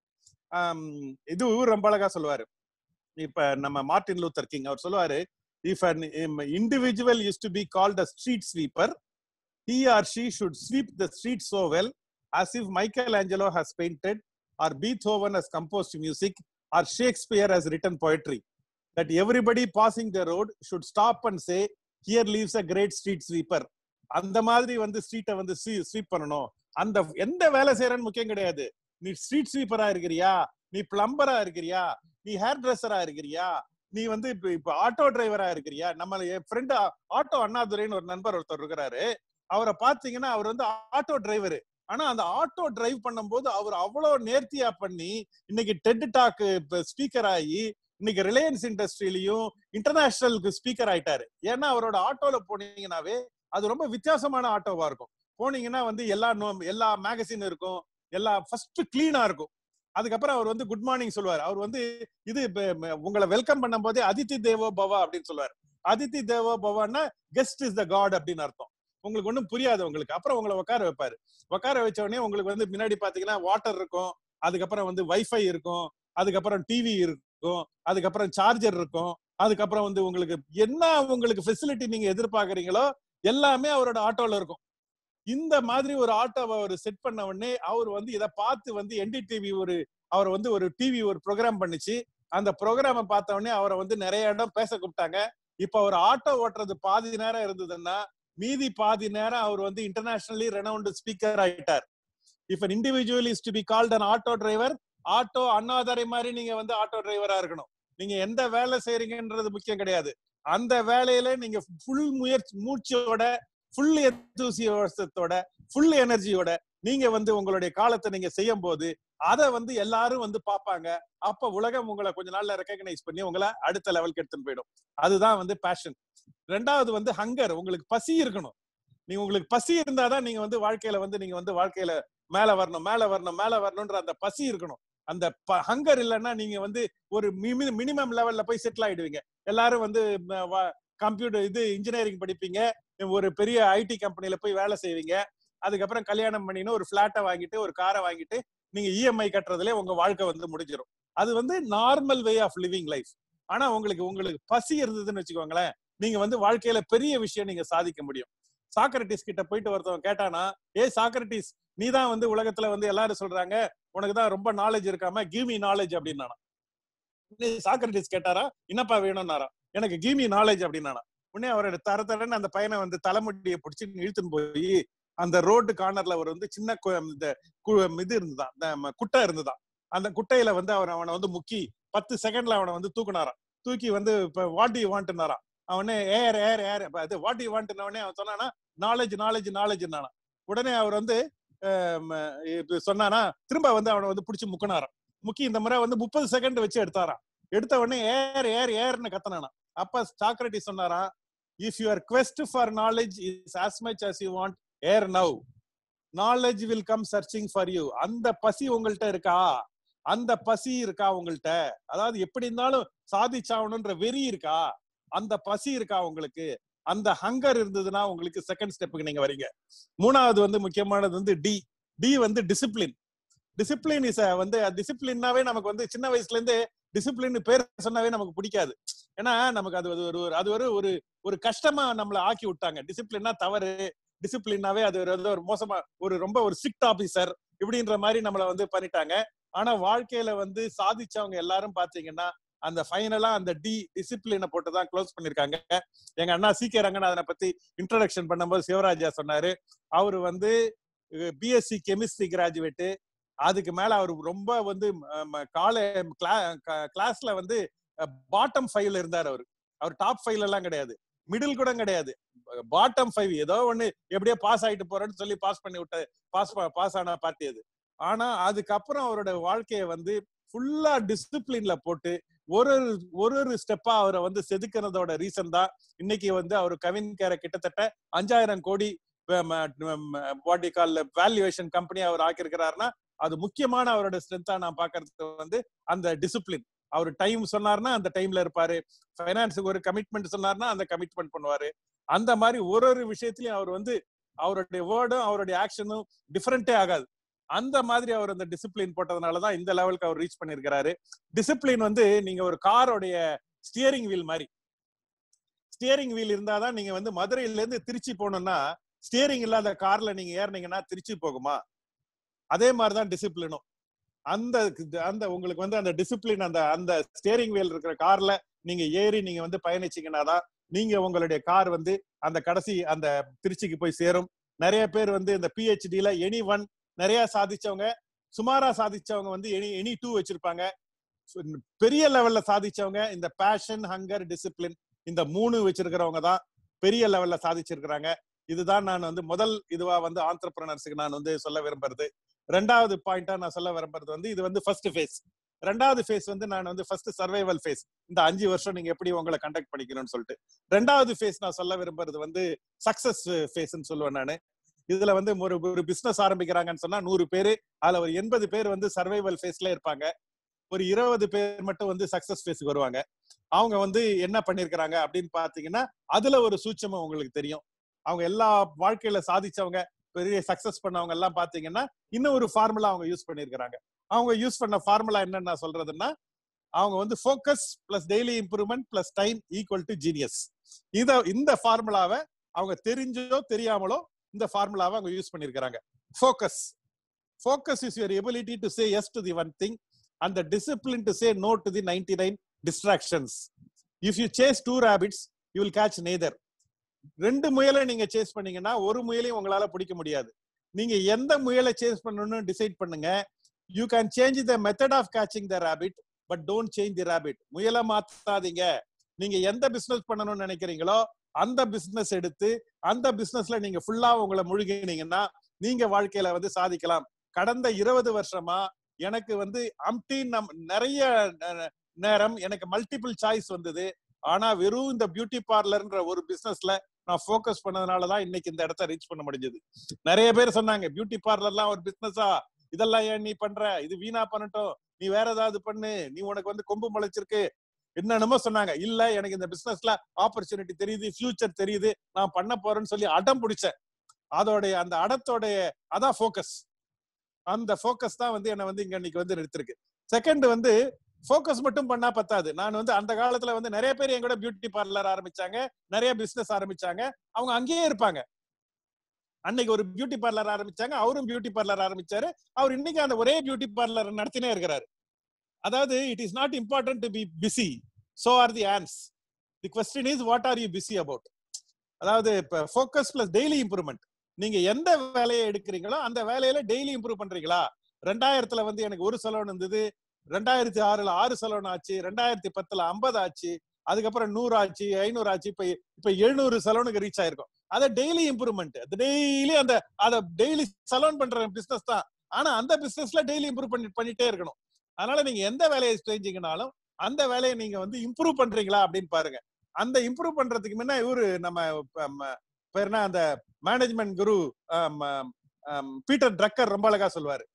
இது ரொம்ப அழகா சொல்லுவாரு இப்ப நம்ம மார்ட்டின் லூத்தர் கிங் அவர் சொல்லுவாரு if an individual used to be called a street sweeper he or she should sweep the street so well as if Michelangelo has painted, or Beethoven has composed music, or Shakespeare has written poetry. That everybody passing the road should stop and say, Here lives a great street sweeper. அந்த மாதிரி வந்து ஸ்ட்ரீட்டை வந்து sweep பண்ணணும் அந்த எந்த வேலை செய்யறன்னு முக்கியம் கிடையாது நீ ஸ்ட்ரீட் ஸ்வீப்பரா இருக்கிறியா நீ பிளம்பரா இருக்கிறியா நீ ஹேர் ட்ரெஸ்ஸரா இருக்கிறியா நீ வந்து இப்ப இப்ப ஆட்டோ டிரைவரா இருக்கிறியா நம்ம என் ஃப்ரெண்டு ஆட்டோ அண்ணாதுரைன்னு ஒரு நண்பர் ஒருத்தர் இருக்கிறாரு அவரை பாத்தீங்கன்னா அவர் வந்து ஆட்டோ டிரைவர் ஆனா அந்த ஆட்டோ டிரைவ் பண்ணும்போது அவர் அவ்வளவு நேர்த்தியா பண்ணி இன்னைக்கு டெட் டாக் ஸ்பீக்கர் ஆகி இன்னைக்கு ரிலையன்ஸ் இண்டஸ்ட்ரியிலையும் இன்டர்நேஷனலுக்கு ஸ்பீக்கர் ஆயிட்டாரு ஏன்னா அவரோட ஆட்டோல போனீங்கன்னாவே அது ரொம்ப வித்தியாசமான ஆட்டோவா இருக்கும் போனீங்கன்னா வந்து எல்லா நோ- எல்லா மேகசின் இருக்கும் எல்லா ஃபர்ஸ்ட் கிளீனா இருக்கும் அதுக்கப்புறம் அவர் வந்து குட் மார்னிங் சொல்லுவார் அவர் வந்து இது இப்ப ம- உங்களை வெல்கம் பண்ணும் போதே அதித்தி தேவோ பவா அப்படின்னு சொல்லுவார் அதித்தி தேவோ பவான்னா கெஸ்ட் இஸ் த காட் அப்படின்னு அர்த்தம் உங்களுக்கு ஒண்ணும் புரியாது உங்களுக்கு அப்புறம் உங்களை உட்கார வைப்பாரு உட்கார வச்ச உடனே உங்களுக்கு வந்து முன்னாடி பாத்தீங்கன்னா வாட்டர் இருக்கும் அதுக்கப்புறம் வந்து வைஃபை இருக்கும் அதுக்கப்புறம் டிவி இருக்கும் அதுக்கப்புறம் சார்ஜர் இருக்கும் அதுக்கப்புறம் வந்து உங்களுக்கு என்ன உங்களுக்கு ஃபெசிலிட்டி நீங்க எதிர்பார்க்கறீங்களோ எல்லாமே அவரோட ஆட்டோல இருக்கும் இந்த மாதிரி ஒரு ஆட்டோவை அவர் செட் பண்ண உடனே அவர் வந்து இதை பார்த்து வந்து என்டிடிவி ஒரு அவர் வந்து ஒரு டிவி ஒரு ப்ரோக்ராம் பண்ணுச்சு அந்த ப்ரோக்ராமை பார்த்த உடனே அவரை வந்து நிறைய இடம் பேச கூப்பிட்டாங்க இப்ப அவர் ஆட்டோ ஓட்டுறது பாதி நேரம் இருந்ததுன்னா மீதி பாதி நேரம் அவர் வந்து இன்டர்நேஷனலி ரெனவுண்ட் ஸ்பீக்கர் ஆயிட்டார் if an individual is to be called an auto driver auto Annadurai மாதிரி நீங்க வந்து ஆட்டோ டிரைவரா இருக்கணும் நீங்க எந்த வேலை செய்றீங்கன்றது முக்கியம் கிடையாது அந்த வேலையில நீங்க ஃபுல் முயற்சி மூச்சோட ஃபுல் எந்தூசியோட ஃபுல் எனர்ஜியோட நீங்க வந்து உங்களுடைய காலத்தை நீங்க செய்யும் போது அதை வந்து எல்லாரும் வந்து பார்ப்பாங்க அப்ப உலகம் உங்களை கொஞ்ச நாள்ல ரெக்கக்னைஸ் பண்ணி உங்களை அடுத்த லெவலுக்கு எடுத்துன்னு போயிடும் அதுதான் வந்து பேஷன் ரெண்டாவது வந்து ஹங்கர் உங்களுக்கு பசி இருக்கணும் நீங்க உங்களுக்கு பசி இருந்தாதான் நீங்க வந்து வாழ்க்கையில வந்து நீங்க வந்து வாழ்க்கையில மேல வரணும் மேல வரணும் மேல வரணும்ன்ற அந்த பசி இருக்கணும் அந்த ஹங்கர் இல்லைன்னா நீங்க வந்து ஒரு மினிமம் லெவல்ல போய் செட்டில் ஆயிடுவீங்க எல்லாரும் வந்து கம்ப்யூட்டர் இது இன்ஜினியரிங் படிப்பீங்க ஒரு பெரிய ஐடி கம்பெனில போய் வேலை செய்வீங்க அதுக்கப்புறம் கல்யாணம் பண்ணின்னு ஒரு பிளாட்டை வாங்கிட்டு ஒரு காரை வாங்கிட்டு நீங்க இஎம்ஐ கட்டுறதுல உங்க வாழ்க்கை வந்து முடிஞ்சிடும் அது வந்து normal way of living life ஆனா உங்களுக்கு உங்களுக்கு பசி இருந்ததுன்னு வச்சுக்கோங்களேன் நீங்க வந்து வாழ்க்கையில பெரிய விஷயம் நீங்க சாதிக்க முடியும் சாக்ரட்டிஸ் கிட்ட போயிட்டு ஒருத்தவன் கேட்டானா ஏ சாக்ரட்டிஸ் நீ தான் வந்து உலகத்துல வந்து எல்லாரும் சொல்றாங்க உனக்கு தான் ரொம்ப நாலேஜ் இருக்காம கிவ் மீ நாலேஜ் அப்படின்னானா சாக்ரட்டிஸ் கேட்டாரா என்னப்பா வேணும்னாரா எனக்கு கிவ் மீ நாலேஜ் அப்படின்னானா உடனே அவரோட தர தரன்னு அந்த பையனை வந்து தலைமுடியை பிடிச்சி இழுத்துன்னு போய் அந்த ரோடு கார்னர்ல அவர் வந்து சின்ன இந்த இது இருந்துதான் இந்த குட்டை இருந்துதான் அந்த குட்டையில வந்து அவர் அவனை வந்து முக்கி பத்து செகண்ட்ல அவனை வந்து தூக்குனாராம் தூக்கி வந்து இப்ப வாட் யூ வாண்ட்னாராம் அவனே ஏர் ஏர் ஏர் அது வாட் யூ வாண்ட்னவனே அவன் சொன்னானா நாலேஜ் நாலேஜ் நாலேஜ் உடனே அவர் வந்து சொன்னானா திரும்ப வந்து அவனை வந்து பிடிச்சி முக்கினாராம் முக்கி இந்த முறை வந்து முப்பது செகண்ட் வச்சு எடுத்தாராம் எடுத்த உடனே ஏர் ஏர் ஏர்னு கத்தனானா அப்ப சாக்ரட்டி சொன்னாராம் if your quest for knowledge is as much as you want air now knowledge will come searching for you அந்த பசி உங்கள்கிட்ட இருக்கா அந்த பசி இருக்கா உங்கள்கிட்ட அதாவது எப்படி இருந்தாலும் சாதிச்சாகணும்ன்ற வெறி இருக்கா அந்த பசி இருக்கா உங்களுக்கு அந்த ஹங்கர் இருந்ததுன்னா உங்களுக்கு செகண்ட் ஸ்டெப்புக்கு நீங்க வரீங்க மூணாவது வந்து முக்கியமானது வந்து டி டி வந்து டிசிப்ளின் டிசிப்ளின் இஸ் வந்து டிசிப்ளின்னாவே நமக்கு வந்து சின்ன வயசுல இருந்து டிசிப்ளின் பேர் சொன்னாவே நமக்கு பிடிக்காது ஏன்னா நமக்கு அது ஒரு அது ஒரு ஒரு ஒரு கஷ்டமா நம்மள ஆக்கி விட்டாங்க டிசிப்ளின்னா தவறு டிசிப்ளினாவே அது ஒரு ஒரு மோசமா ஒரு ரொம்ப ஒரு ஸ்ட்ரிக்ட் ஆபீசர் இப்படின்ற மாதிரி நம்மள வந்து பண்ணிட்டாங்க ஆனா வாழ்க்கையில வந்து சாதிச்சவங்க எல்லாரும் பாத்தீங்கன்னா அந்த ஃபைனலா அந்த டி டிசிப்ளினை போட்டு தான் க்ளோஸ் பண்ணிருக்காங்க எங்க அண்ணா சி கே ரங்கநாதனை பத்தி இன்ட்ரடக்ஷன் பண்ணும்போது சிவராஜா சொன்னாரு அவரு வந்து பிஎஸ்சி கெமிஸ்ட்ரி கிராஜுவேட்டு அதுக்கு மேல அவர் ரொம்ப வந்து காலே கிளாஸ்ல வந்து பாட்டம் ஃபைவ்ல இருந்தார் அவர் அவர் டாப் ஃபைவ்ல எல்லாம் கிடையாது மிடில் கூட கிடையாது பாட்டம் ஃபைவ் ஏதோ ஒண்ணு எப்படியோ பாஸ் ஆயிட்டு போறேன்னு சொல்லி பாஸ் பண்ணி விட்ட பாஸ் பாஸ் ஆன பார்ட்டி அது ஆனா அதுக்கப்புறம் அவரோட வாழ்க்கைய வந்து ஃபுல்லா டிசிப்ளின்ல போட்டு ஒரு ஒரு ஒரு ஸ்டெப்பா அவரை வந்து செதுக்கிறதோட ரீசன் தான் இன்னைக்கு வந்து அவர் கவின் கேர கிட்டத்தட்ட அஞ்சாயிரம் கோடி பாடி கால் வேல்யூவேஷன் கம்பெனி அவர் ஆக்கியிருக்கிறாருன்னா அது முக்கியமான அவரோட ஸ்ட்ரென்த்தா நான் பாக்குறது வந்து அந்த டிசிப்ளின் அவர் டைம் சொன்னார்னா அந்த டைம்ல இருப்பாரு ஃபைனான்ஸுக்கு ஒரு கமிட்மெண்ட் சொன்னார்னா அந்த கமிட்மெண்ட் பண்ணுவாரு அந்த மாதிரி ஒரு ஒரு விஷயத்திலயும் அவர் வந்து அவருடைய வேர்டும் அவருடைய ஆக்ஷனும் டிஃப்ரெண்டே ஆகாது அந்த மாதிரி அவர் அந்த டிசிப்ளின் போட்டதுனாலதான் இந்த லெவலுக்கு அவர் ரீச் பண்ணிருக்கிறாரு டிசிப்ளின் வந்து நீங்க ஒரு காரோடைய ஸ்டியரிங் வீல் மாதிரி ஸ்டியரிங் வீல் இருந்தாதான் நீங்க வந்து மதுரையில இருந்து திருச்சி போகணும்னா ஸ்டியரிங் இல்லாத கார்ல நீங்க ஏறினீங்கன்னா திருச்சி போகுமா அதே மாதிரிதான் டிசிப்ளினும் அந்த அந்த உங்களுக்கு வந்து அந்த டிசிப்ளின் அந்த அந்த ஸ்டியரிங் வீல் இருக்கிற கார்ல நீங்க ஏறி நீங்க வந்து பயணிச்சீங்கன்னா தான் நீங்க உங்களுடைய கார் வந்து அந்த கடைசி அந்த திருச்சிக்கு போய் சேரும் நிறைய பேர் வந்து இந்த பிஹெச்டில எனி ஒன் நிறைய சாதிச்சவங்க சுமாரா சாதிச்சவங்க வந்து எனி எனி டூ வச்சிருப்பாங்க பெரிய லெவல்ல சாதிச்சவங்க இந்த பேஷன் ஹங்கர் டிசிப்ளின் இந்த மூணு வச்சிருக்கிறவங்க தான் பெரிய லெவல்ல சாதிச்சிருக்கிறாங்க இதுதான் நான் வந்து முதல் இதுவா வந்து ஆண்டர்பிரனர்ஸுக்கு நான் வந்து சொல்ல விரும்புறது ரெண்டாவது பாயிண்டா நான் சொல்ல விரும்புறது வந்து இது வந்து ஃபர்ஸ்ட் ஃபேஸ் ரெண்டாவது ஃபேஸ் வந்து நான் வந்து ஃபர்ஸ்ட் சர்வைவல் ஃபேஸ் இந்த அஞ்சு வருஷம் நீங்க எப்படி உங்களை கண்டக்ட் பண்ணிக்கணும்னு சொல்லிட்டு ரெண்டாவது ஃபேஸ் நான் சொல்ல விரும்புறது வந்து சக்சஸ் ஃபேஸ்ன்னு சொல்லுவேன் நான் இதுல வந்து ஒரு ஒரு பிசினஸ் ஆரம்பிக்கிறாங்கன்னு சொன்னா நூறு பேரு அதுல ஒரு எண்பது பேர் வந்து சர்வைவல் ஃபேஸ்ல இருப்பாங்க ஒரு இருபது பேர் மட்டும் வந்து சக்சஸ் ஃபேஸ்க்கு வருவாங்க அவங்க வந்து என்ன பண்ணிருக்கிறாங்க அப்படின்னு பாத்தீங்கன்னா அதுல ஒரு சூட்சமம் உங்களுக்கு தெரியும் அவங்க எல்லா வாழ்க்கையில சாதிச்சவங்க பெரிய சக்சஸ் பண்ணவங்க எல்லாம் பாத்தீங்கன்னா இன்னும் ஒரு ஃபார்முலா அவங்க யூஸ் பண்ணிருக்கிறாங்க அவங்க யூஸ் பண்ண ஃபார்முலா என்னன்னு நான் சொல்றதுன்னா அவங்க வந்து focus plus daily improvement plus time equal to genius இத இந்த ஃபார்முலாவை அவங்க தெரிஞ்சோ தெரியாமலோ இந்த ஃபார்முலாவை அவங்க யூஸ் பண்ணிருக்கிறாங்க focus focus is your ability to say yes to the one thing and the discipline to say no to the ninety nine distractions if you chase two rabbits you will catch neither ரெண்டு முயலை நீங்க chase பண்ணீங்கன்னா ஒரு முயலையும் உங்களால பிடிக்க முடியாது நீங்க எந்த முயலை சேஸ் பண்ணணும்னு டிசைட் பண்ணுங்க you can change the method of catching the rabbit but don't change the rabbit முயலை மாத்தாதீங்க நீங்க எந்த பிசினஸ் பண்ணணும்னு நினைக்கிறீங்களோ அந்த பிசினஸ் எடுத்து அந்த பிசினஸ்ல நீங்க ஃபுல்லா உங்களை முழுகினீங்கன்னா நீங்க வாழ்க்கையில வந்து சாதிக்கலாம் கடந்த இருபது வருஷமா எனக்கு வந்து அம்டி நம் நிறைய ந- நேரம் எனக்கு மல்டிபிள் சாய்ஸ் வந்தது ஆனா வெறும் இந்த பியூட்டி பார்லர்ன்ற ஒரு பிசினஸ்ல நான் ஃபோக்கஸ் பண்ணதுனால தான் இன்னைக்கு இந்த இடத்த ரீச் பண்ண முடிஞ்சது நிறைய பேர் சொன்னாங்க பியூட்டி பார்லர்லாம் ஒரு பிசினஸா இதெல்லாம் ஏன் நீ பண்ற இது வீணா பண்ணட்டும் நீ வேற ஏதாவது பண்ணு நீ உனக்கு வந்து கொம்பு முளைச்சிருக்கு என்னென்னமோ சொன்னாங்க இல்ல எனக்கு இந்த பிசினஸ்ல ஆப்பர்ச்சுனிட்டி தெரியுது ஃபியூச்சர் தெரியுது நான் பண்ண போறேன்னு சொல்லி அடம் பிடிச்சேன் அதோடைய அந்த அடத்தோடைய அதான் ஃபோக்கஸ் அந்த ஃபோக்கஸ் தான் வந்து என்ன வந்து இங்க இன்னைக்கு வந்து நிறுத்திருக்கு செகண்ட் வந்து ஃபோக்கஸ் மட்டும் பண்ணா பத்தாது நான் வந்து அந்த காலத்துல வந்து நிறைய பேர் என் கூட பியூட்டி பார்லர் ஆரம்பிச்சாங்க நிறைய பிசினஸ் ஆரம்பிச்சாங்க அவங்க அங்கேயே இருப்பாங்க அன்னைக்கு ஒரு பியூட்டி பார்லர் ஆரம்பிச்சாங்க அவரும் பியூட்டி பார்லர் ஆரம்பிச்சாரு அவர் இன்னைக்கு அந்த ஒரே பியூட்டி பார்லர் நடத்தினே இருக்கிறாரு அதாவது it is not important to be busy so are the ants the question is what are you busy about அதாவது இப்ப ஃபோக்கஸ் பிளஸ் டெய்லி இம்ப்ரூவ்மெண்ட் நீங்க எந்த வேலையை எடுக்கிறீங்களோ அந்த வேலையில டெய்லி இம்ப்ரூவ் பண்றீங்களா ரெண்டாயிரத்துல வந்து எனக்கு ஒரு சலோன் இருந்தது ரெண்டாயிரத்தி ஆறுல ஆறு சலோன் ஆச்சு ரெண்டாயிரத்தி பத்துல ஐம்பது ஆச்சு அதுக்கப்புறம் நூறு ஆச்சு ஐநூறு ஆச்சு இப்ப இப்ப எழுநூறு சலோனுக்கு ரீச் ஆயிருக்கும் அதை டெய்லி இம்ப்ரூவ்மெண்ட் அது டெய்லி அந்த அதை டெய்லி சலோன் பண்ற பிசினஸ் தான் ஆனா அந்த பிசினஸ்ல டெய்லி இம்ப்ரூவ் பண்ணி பண்ணிட்டே இருக்கணும் அதனால நீங்க எந்த வேலையை செஞ்சீங்கனாலும் அந்த வேலையை நீங்க வந்து இம்ப்ரூவ் பண்றீங்களா அப்படின்னு பாருங்க அந்த இம்ப்ரூவ் பண்றதுக்கு முன்ன இவரு நம்ம ப- ம- பேர் என்ன அந்த மேனேஜ்மெண்ட் குரு ஆம், ஆம், ஆம், பீட்டர் ட்ரக்கர் ரொம்ப அழகா சொல்லுவாரு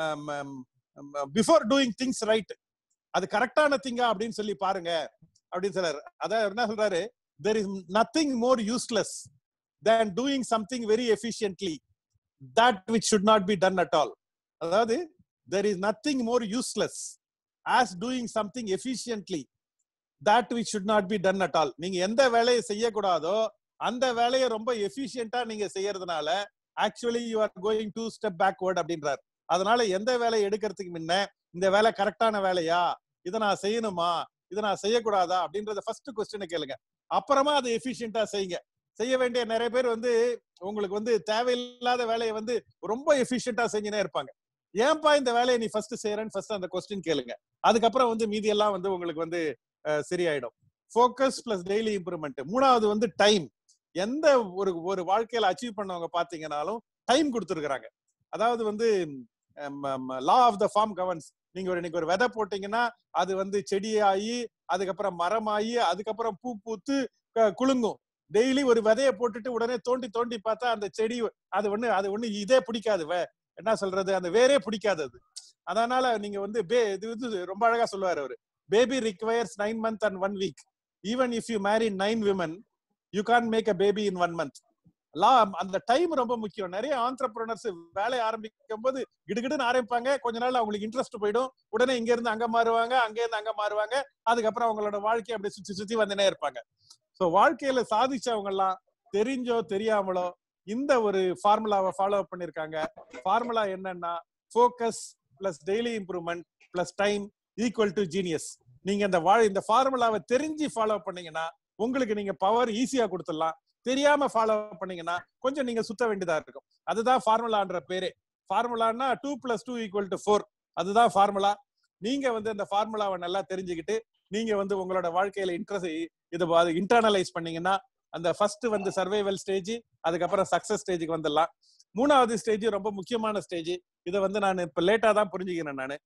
பிஃபோர் டூயிங் திங்ஸ் ரைட் அது கரெக்டான திங்கா அப்படின்னு சொல்லி பாருங்க அப்படின்னு சொல்றாரு அதான் என்ன சொல்றாரு there is nothing more useless than doing something very efficiently that which should not be done at all அதாவது there is nothing more useless as doing something efficiently that which should not be done at all நீங்க எந்த வேலையை செய்யக்கூடாதோ அந்த வேலையை ரொம்ப எஃபிஷியன்ட்டா நீங்க செய்யறதுனால actually you are going to step backward அப்படின்றார் அதனால எந்த வேலையை எடுக்கிறதுக்கு முன்ன இந்த வேலை கரெக்டான வேலையா இதை நான் செய்யணுமா இதை நான் செய்யக்கூடாதா அப்படின்றத ஃபர்ஸ்ட் கொஸ்டினை கேளுங்க அப்புறமா அதை எஃபிஷியன்ட்டா செய்யுங்க செய்ய வேண்டிய நிறைய பேர் வந்து உங்களுக்கு வந்து தேவையில்லாத வேலையை வந்து ரொம்ப எஃபிஷியன்ட்டா செஞ்சுனே இருப்பாங்க ஏன்பா இந்த வேலையை நீ ஃபர்ஸ்ட் செய்யறேன்னு ஃபர்ஸ்ட் அந்த கொஸ்டின் கேளுங்க அதுக்கப்புறம் வந்து மீதி எல்லாம் வந்து உங்களுக்கு வந்து அஹ், சரியாயிடும் ஃபோக்கஸ் பிளஸ் டெய்லி இம்ப்ரூவ்மெண்ட் மூணாவது வந்து டைம் எந்த ஒரு ஒரு வாழ்க்கையில அச்சீவ் பண்ணவங்க பாத்தீங்கன்னாலும் டைம் கொடுத்துருக்காங்க அதாவது வந்து law of the farm governs நீங்க ஒரு இன்னைக்கு ஒரு விதை போட்டீங்கன்னா அது வந்து செடியாகி அதுக்கப்புறம் மரமாகி அதுக்கப்புறம் பூ பூத்து க- குலுங்கும் டெய்லி ஒரு விதையை போட்டுட்டு உடனே தோண்டி தோண்டி பார்த்தா அந்த செடி அது ஒண்ணு அது ஒண்ணு இதே பிடிக்காது வே- என்ன சொல்றது அந்த வேரே பிடிக்காது அது அதனால நீங்க வந்து பே இது வந்து ரொம்ப அழகா சொல்லுவாரு அவரு baby requires nine month and one week even if you marry nine women you can't make a baby in one month law அந்த டைம் ரொம்ப முக்கியம் நிறைய ஆண்டர்பிரினர்ஸ் வேலையை ஆரம்பிக்கும் போது கிடுகிடுன்னு ஆரம்பிப்பாங்க கொஞ்ச நாள் அவங்களுக்கு இன்ட்ரெஸ்ட் போயிடும் உடனே இங்க இருந்து அங்க மாறுவாங்க அங்க இருந்து அங்க மாறுவாங்க அதுக்கப்புறம் அவங்களோட வாழ்க்கை அப்படி சுத்தி சுத்தி வந்துனே இருப்பாங்க சோ வாழ்க்கையில சாதிச்சவங்க எல்லாம் தெரிஞ்சோ தெரியாமலோ இந்த ஒரு ஃபார்முலாவை ஃபாலோ பண்ணிருக்காங்க ஃபார்முலா என்னன்னா focus plus daily improvement plus time equal to genius நீங்க இந்த வாழ் இந்த ஃபார்முலாவை தெரிஞ்சு ஃபாலோ பண்ணீங்கன்னா உங்களுக்கு நீங்க பவர் ஈஸியா கொடுத்துடலாம் தெரியாம ஃபாலோ பண்ணீங்கன்னா கொஞ்சம் நீங்க சுத்த வேண்டியதா இருக்கும் அதுதான் ஃபார்முலான்ற பேரே ஃபார்முலான்னா two plus two equal to four அதுதான் ஃபார்முலா நீங்க வந்து இந்த ஃபார்முலாவை நல்லா தெரிஞ்சுக்கிட்டு நீங்க வந்து உங்களோட வாழ்க்கையில இன்ட்ரெஸ்ட் இதை இன்டர்னலைஸ் பண்ணீங்கன்னா அந்த ஃபர்ஸ்ட் வந்து சர்வைவல் ஸ்டேஜ் அதுக்கப்புறம் சக்சஸ் ஸ்டேஜுக்கு வந்துடலாம் மூணாவது ஸ்டேஜ் ரொம்ப முக்கியமான ஸ்டேஜ் இதை வந்து நான் இப்ப லேட்டா தான் புரிஞ்சுக்கிறேன் நானு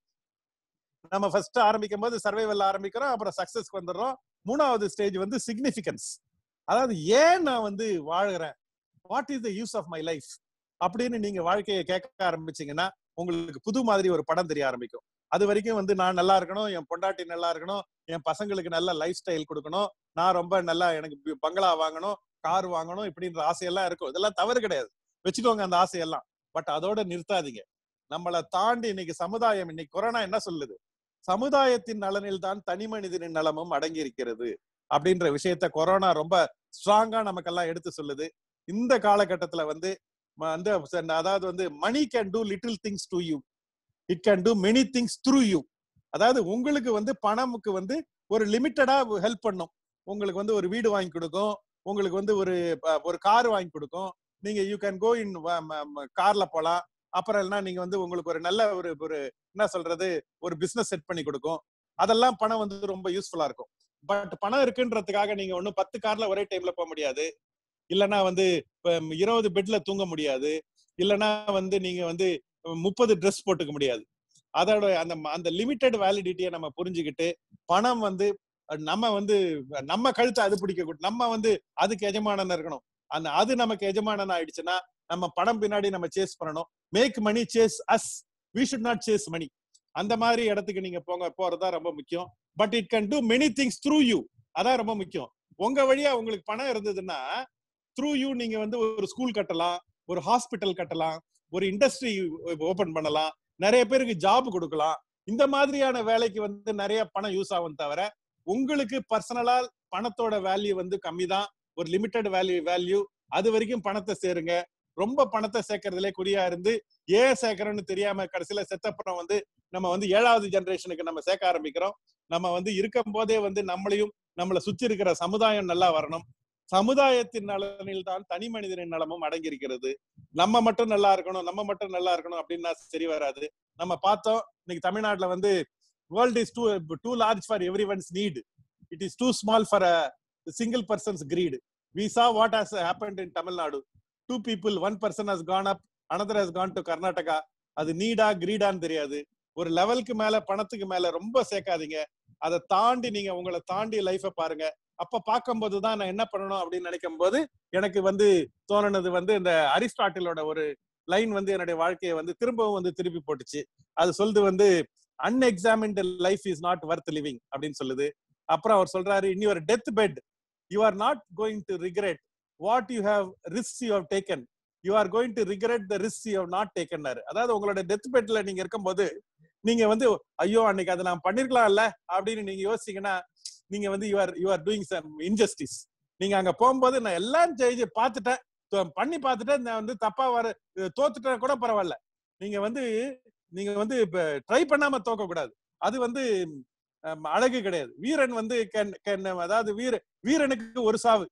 நம்ம ஃபர்ஸ்ட் ஆரம்பிக்கும் போது சர்வைவல் ஆரம்பிக்கிறோம் அப்புறம் சக்சஸ்க்கு வந்துடுறோம் மூணாவது ஸ்டேஜ் வந்து சிக்னிஃபிகன்ஸ் அதாவது ஏன் நான் வந்து வாழுறேன் what is the use of my life அப்படின்னு நீங்க வாழ்க்கையை கேட்க ஆரம்பிச்சீங்கன்னா உங்களுக்கு புது மாதிரி ஒரு படம் தெரிய ஆரம்பிக்கும் அது வரைக்கும் வந்து நான் நல்லா இருக்கணும் என் பொண்டாட்டி நல்லா இருக்கணும் என் பசங்களுக்கு நல்ல லைஃப் ஸ்டைல் கொடுக்கணும் நான் ரொம்ப நல்லா எனக்கு பங்களா வாங்கணும் கார் வாங்கணும் இப்படின்ற ஆசையெல்லாம் இருக்கும் இதெல்லாம் தவறு கிடையாது வச்சுக்கோங்க அந்த ஆசையெல்லாம் பட் அதோட நிறுத்தாதீங்க நம்மளை தாண்டி இன்னைக்கு சமுதாயம் இன்னைக்கு கொரோனா என்ன சொல்லுது சமுதாயத்தின் நலனில் தான் தனி மனிதனின் நலமும் அடங்கி இருக்கிறது அப்படின்ற விஷயத்த கொரோனா ரொம்ப ஸ்ட்ராங்கா நமக்கெல்லாம் எடுத்து சொல்லுது இந்த காலகட்டத்துல வந்து வந்து அதாவது வந்து money can do little things to you it can do many things through you அதாவது உங்களுக்கு வந்து பணமுக்கு வந்து ஒரு லிமிட்டடா ஹெல்ப் பண்ணும் உங்களுக்கு வந்து ஒரு வீடு வாங்கி கொடுக்கும் உங்களுக்கு வந்து ஒரு ஒரு கார் வாங்கி கொடுக்கும் நீங்க யூ கேன் கோ இன் கார்ல போலாம் அப்புறம் இல்லைன்னா நீங்க வந்து உங்களுக்கு ஒரு நல்ல ஒரு ஒரு என்ன சொல்றது ஒரு பிசினஸ் செட் பண்ணி கொடுக்கும் அதெல்லாம் பணம் வந்து ரொம்ப யூஸ்ஃபுல்லா இருக்கும் பட் பணம் இருக்குன்றதுக்காக நீங்க ஒன்னும் பத்து கார்ல ஒரே டைம்ல போக முடியாது இல்லைன்னா வந்து இருபது பெட்ல தூங்க முடியாது இல்லைன்னா வந்து நீங்க வந்து முப்பது ட்ரெஸ் போட்டுக்க முடியாது அதோட அந்த அந்த லிமிட்டெட் வேலிடிட்டியை நம்ம புரிஞ்சுக்கிட்டு பணம் வந்து நம்ம வந்து நம்ம கழுத்தை அது பிடிக்க நம்ம வந்து அதுக்கு எஜமானன் இருக்கணும் அந்த அது நமக்கு எஜமானன் ஆயிடுச்சுன்னா நம்ம பணம் பின்னாடி நம்ம சேஸ் பண்ணணும் make money chase us we should not chase money அந்த மாதிரி இடத்துக்கு நீங்க போங்க போறதா ரொம்ப முக்கியம் but it can do many things through you அதான் ரொம்ப முக்கியம் உங்க வழியா உங்களுக்கு பணம் இருந்ததுன்னா த்ரூ யூ நீங்க வந்து ஒரு ஸ்கூல் கட்டலாம் ஒரு ஹாஸ்பிட்டல் கட்டலாம் ஒரு இண்டஸ்ட்ரி ஓபன் பண்ணலாம் நிறைய பேருக்கு ஜாப் கொடுக்கலாம் இந்த மாதிரியான வேலைக்கு வந்து நிறைய பணம் யூஸ் ஆகும் தவிர உங்களுக்கு பர்சனலா பணத்தோட வேல்யூ வந்து கம்மி தான் ஒரு லிமிட்டட் வேல்யூ வேல்யூ அது வரைக்கும் பணத்தை சேருங்க ரொம்ப பணத்தை சேர்க்கறதுல குறியா இருந்து ஏன் சேர்க்கறோம்னு தெரியாம கடைசியில செத்தப்புறம் வந்து நம்ம வந்து ஏழாவது ஜெனரேஷனுக்கு நம்ம சேர்க்க ஆரம்பிக்கிறோம் நம்ம வந்து இருக்கும் போதே வந்து நம்மளையும் நம்மளை சுத்தி இருக்கிற சமுதாயம் நல்லா வரணும் சமுதாயத்தின் நலனில் தான் தனி மனிதனின் நலமும் அடங்கியிருக்கிறது நம்ம மட்டும் நல்லா இருக்கணும் நம்ம மட்டும் நல்லா இருக்கணும் அப்படின்னா சரி வராது நம்ம பார்த்தோம் இன்னைக்கு தமிழ்நாட்டுல வந்து world is too too large for everyone's need it is too small for a single person's greed we saw what has happened in Tamil Nadu two people one person has gone up another has gone to Karnataka அது நீடா கிரீடான்னு தெரியாது ஒரு லெவலுக்கு மேல பணத்துக்கு மேல ரொம்ப சேர்க்காதீங்க அதை தாண்டி நீங்க உங்களை தாண்டி லைஃப பாருங்க அப்ப பார்க்கும்போது தான் நான் என்ன பண்ணணும் அப்படின்னு நினைக்கும் போது எனக்கு வந்து தோணுனது வந்து இந்த அரிஸ்டாட்டிலோட ஒரு லைன் வந்து என்னுடைய வாழ்க்கையை வந்து திரும்பவும் வந்து திருப்பி போட்டுச்சு அது சொல்லுது வந்து unexamined life is not worth living அப்படின்னு சொல்லுது அப்புறம் அவர் சொல்றாரு in your death bed you are not going to regret what you have risk you have taken you are going to regret the risk you have not டேக்கன்னாரு அதாவது உங்களோட death பெட்ல நீங்க இருக்கும்போது நீங்க வந்து ஐயோ அன்னைக்கு அதை நான் பண்ணிருக்கலாம்ல அப்படின்னு நீங்க யோசிச்சீங்கன்னா நீங்க வந்து you are you are doing some injustice நீங்க அங்க போகும்போது நான் எல்லாம் செய்து பார்த்துட்டேன் பண்ணி பார்த்துட்டேன் நான் வந்து தப்பா வர தோத்துட்டேன் கூட பரவாயில்ல நீங்க வந்து நீங்க வந்து இப்ப ட்ரை பண்ணாம தோக்க கூடாது அது வந்து அழகு கிடையாது வீரன் வந்து அதாவது வீர வீரனுக்கு ஒரு சாவு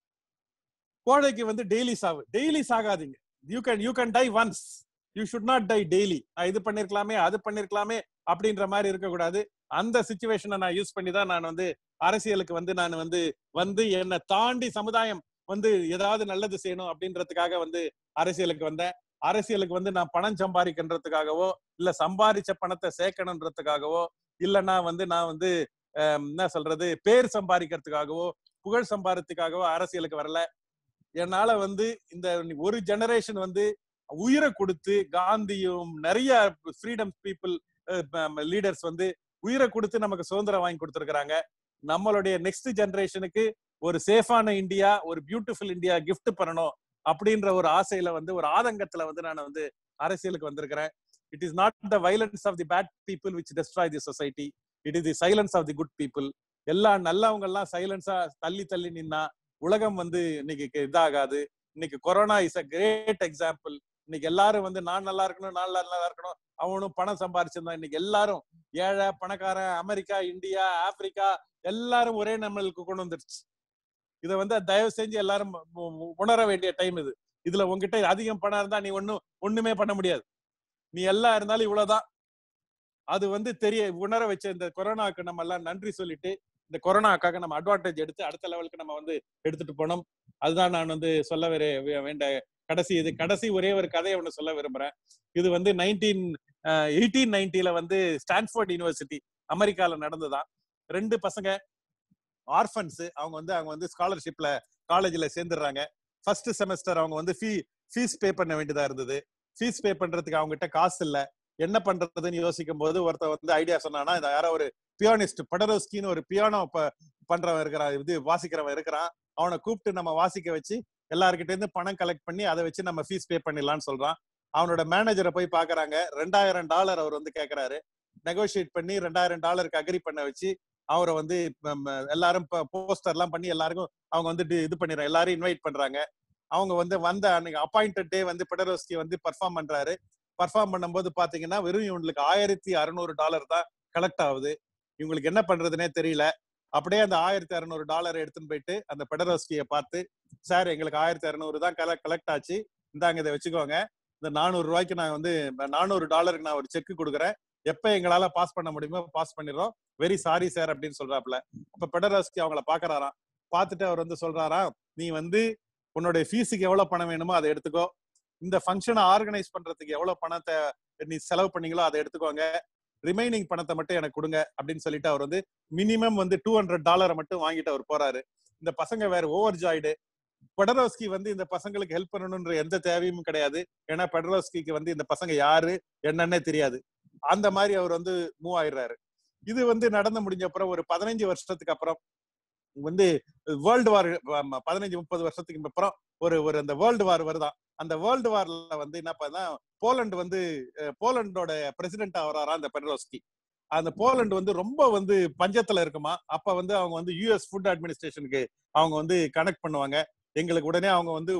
கோழைக்கு வந்து டெய்லி சாவு டெய்லி சாகாதீங்க you can you can die once you should not die daily இது பண்ணிருக்கலாமே அது பண்ணிருக்கலாமே அப்படின்ற மாதிரி இருக்கக்கூடாது அந்த சுச்சுவேஷனை நான் யூஸ் பண்ணி தான் நான் வந்து அரசியலுக்கு வந்து நான் வந்து வந்து என்னை தாண்டி சமுதாயம் வந்து ஏதாவது நல்லது செய்யணும் அப்படின்றதுக்காக வந்து அரசியலுக்கு வந்தேன் அரசியலுக்கு வந்து நான் பணம் சம்பாதிக்கின்றதுக்காகவோ இல்ல சம்பாதிச்ச பணத்தை சேர்க்கணுன்றதுக்காகவோ இல்லைன்னா வந்து நான் வந்து என்ன சொல்றது பேர் சம்பாதிக்கிறதுக்காகவோ புகழ் சம்பாதிக்கிறதுக்காகவோ அரசியலுக்கு வரல என்னால வந்து இந்த ஒரு ஜெனரேஷன் வந்து உயிரை கொடுத்து காந்தியும் நிறைய ஃப்ரீடம் பீப்புள் லீடர்ஸ் வந்து உயிரை கொடுத்து நமக்கு சுதந்திரம் வாங்கி கொடுத்துருக்காங்க நம்மளுடைய நெக்ஸ்ட் ஜெனரேஷனுக்கு ஒரு சேஃபான இந்தியா ஒரு பியூட்டிஃபுல் இந்தியா கிஃப்ட் பண்ணணும் அப்படின்ற ஒரு ஆசையில வந்து ஒரு ஆதங்கத்துல வந்து நான் வந்து அரசியலுக்கு வந்திருக்கிறேன் it is not the violence of the bad people which destroy the society it is the silence of the good people எல்லா நல்லவங்க எல்லாம் சைலன்ஸா தள்ளி தள்ளி நின்னா உலகம் வந்து இன்னைக்கு இதாகாது இன்னைக்கு corona is a great example இன்னைக்கு எல்லாரும் வந்து நான் நல்லா இருக்கணும் நான் நல்லா இருக்கணும் அவனும் பணம் சம்பாரிச்சிருந்தான் இன்னைக்கு எல்லாரும் ஏழை பணக்காரன் அமெரிக்கா இந்தியா ஆப்பிரிக்கா எல்லாரும் ஒரே நம்மளுக்கு கொண்டு வந்துருச்சு இதை வந்து தயவு செஞ்சு எல்லாரும் உணர வேண்டிய டைம் இது இதுல உங்ககிட்ட அதிகம் பணம் இருந்தா நீ ஒன்னும் ஒண்ணுமே பண்ண முடியாது நீ எல்லாம் இருந்தாலும் இவ்வளவுதான் அது வந்து தெரிய உணர வச்ச இந்த கொரோனாவுக்கு நம்ம எல்லாம் நன்றி சொல்லிட்டு இந்த கொரோனாக்காக நம்ம அட்வான்டேஜ் எடுத்து அடுத்த லெவலுக்கு நம்ம வந்து எடுத்துட்டு போனோம் அதுதான் நான் வந்து சொல்ல வேற வேண்ட கடைசி இது கடைசி ஒரே ஒரு கதையை ஒன்று சொல்ல விரும்புறேன் இது வந்து நைன்டீன் எயிட்டீன் நைன்டில வந்து ஸ்டான்ஃபோர்ட் யூனிவர்சிட்டி அமெரிக்கால நடந்ததான் ரெண்டு பசங்க ஆர்ஃபன்ஸ் அவங்க வந்து அவங்க வந்து ஸ்காலர்ஷிப்ல காலேஜ்ல சேர்ந்துடுறாங்க ஃபர்ஸ்ட் செமஸ்டர் அவங்க வந்து ஃபீ ஃபீஸ் பே பண்ண வேண்டியதா இருந்தது ஃபீஸ் பே பண்றதுக்கு அவங்க கிட்ட காசு இல்ல என்ன பண்றதுன்னு யோசிக்கும் போது ஒருத்தர் வந்து ஐடியா சொன்னானா இந்த யாரோ ஒரு பியானிஸ்ட் படரோஸ்கின்னு ஒரு பியானோ பண்றவன் இருக்கிறான் இது வாசிக்கிறவன் இருக்கிறான் அவனை கூப்பிட்டு நம்ம வாசிக்க வச்சு எல்லார்கிட்ட இருந்து பணம் கலெக்ட் பண்ணி அதை வச்சு நம்ம ஃபீஸ் பே பண்ணிடலாம்னு சொல்றான் அவனோட மேனேஜரை போய் பாக்குறாங்க ரெண்டாயிரம் டாலர் அவர் வந்து கேக்குறாரு நெகோசியேட் பண்ணி ரெண்டாயிரம் டாலருக்கு அக்ரி பண்ண வச்சு அவரை வந்து எல்லாரும் போஸ்டர் எல்லாம் பண்ணி எல்லாருக்கும் அவங்க வந்து இது பண்ணிடுறாங்க எல்லாரும் இன்வைட் பண்றாங்க அவங்க வந்து வந்த அன்னைக்கு அப்பாயிண்டட் டே வந்து பெடரோஸ்கி வந்து பர்ஃபார்ம் பண்றாரு பர்ஃபார்ம் பண்ணும்போது பாத்தீங்கன்னா வெறும் இவங்களுக்கு ஆயிரத்தி அறுநூறு டாலர் தான் கலெக்ட் ஆகுது இவங்களுக்கு என்ன பண்றதுனே தெரியல அப்படியே அந்த ஆயிரத்தி அறுநூறு டாலர் எடுத்துன்னு போயிட்டு அந்த பெடரோஸ்கியை பார்த்து சார் எங்களுக்கு ஆயிரத்தி அறுநூறு தான் கலெக்ட் ஆச்சு இந்தாங்க இதை வச்சுக்கோங்க இந்த நானூறு ரூபாய்க்கு நான் வந்து நானூறு டாலருக்கு நான் ஒரு செக் கொடுக்குறேன் எப்ப எங்களால பாஸ் பண்ண முடியுமோ பாஸ் பண்ணிடுறோம் வெரி சாரி சார் அப்படின்னு சொல்றாப்ல அப்ப பெடராஸ்கி அவங்கள பாக்குறாராம் பார்த்துட்டு அவர் வந்து சொல்றாராம் நீ வந்து உன்னுடைய ஃபீஸுக்கு எவ்வளவு பணம் வேணுமோ அதை எடுத்துக்கோ இந்த ஃபங்க்ஷனை ஆர்கனைஸ் பண்றதுக்கு எவ்வளவு பணத்தை நீ செலவு பண்ணீங்களோ அதை எடுத்துக்கோங்க ரிமைனிங் பணத்தை மட்டும் எனக்கு கொடுங்க அப்படின்னு சொல்லிட்டு அவர் வந்து மினிமம் வந்து டூ ஹண்ட்ரட் டாலரை மட்டும் வாங்கிட்டு அவர் போறாரு இந்த பசங்க வேற ஓவர் ஜாய்டு பெடரோஸ்கி வந்து இந்த பசங்களுக்கு ஹெல்ப் பண்ணணும்ன்ற எந்த தேவையும் கிடையாது ஏன்னா பெடரோஸ்கிக்கு வந்து இந்த பசங்க யாரு என்னன்னே தெரியாது அந்த மாதிரி அவர் வந்து மூவ் ஆயிடுறாரு இது வந்து நடந்து முடிஞ்ச அப்புறம் ஒரு பதினஞ்சு வருஷத்துக்கு அப்புறம் வந்து வேர்ல்டு வார் பதினஞ்சு முப்பது வருஷத்துக்கு அப்புறம் ஒரு ஒரு அந்த வேர்ல்டு வார் வருதான் அந்த வேர்ல்டு வார்ல வந்து என்ன பண்ணா போலண்ட் வந்து போலண்டோட பிரசிடென்ட் வராரா அந்த பெட்ரோஸ்கி அந்த போலண்ட் வந்து ரொம்ப வந்து பஞ்சத்துல இருக்குமா அப்ப வந்து அவங்க வந்து யூஎஸ் ஃபுட் அட்மினிஸ்ட்ரேஷனுக்கு அவங்க வந்து கனெக்ட் பண்ணுவாங்க எங்களுக்கு உடனே அவங்க வந்து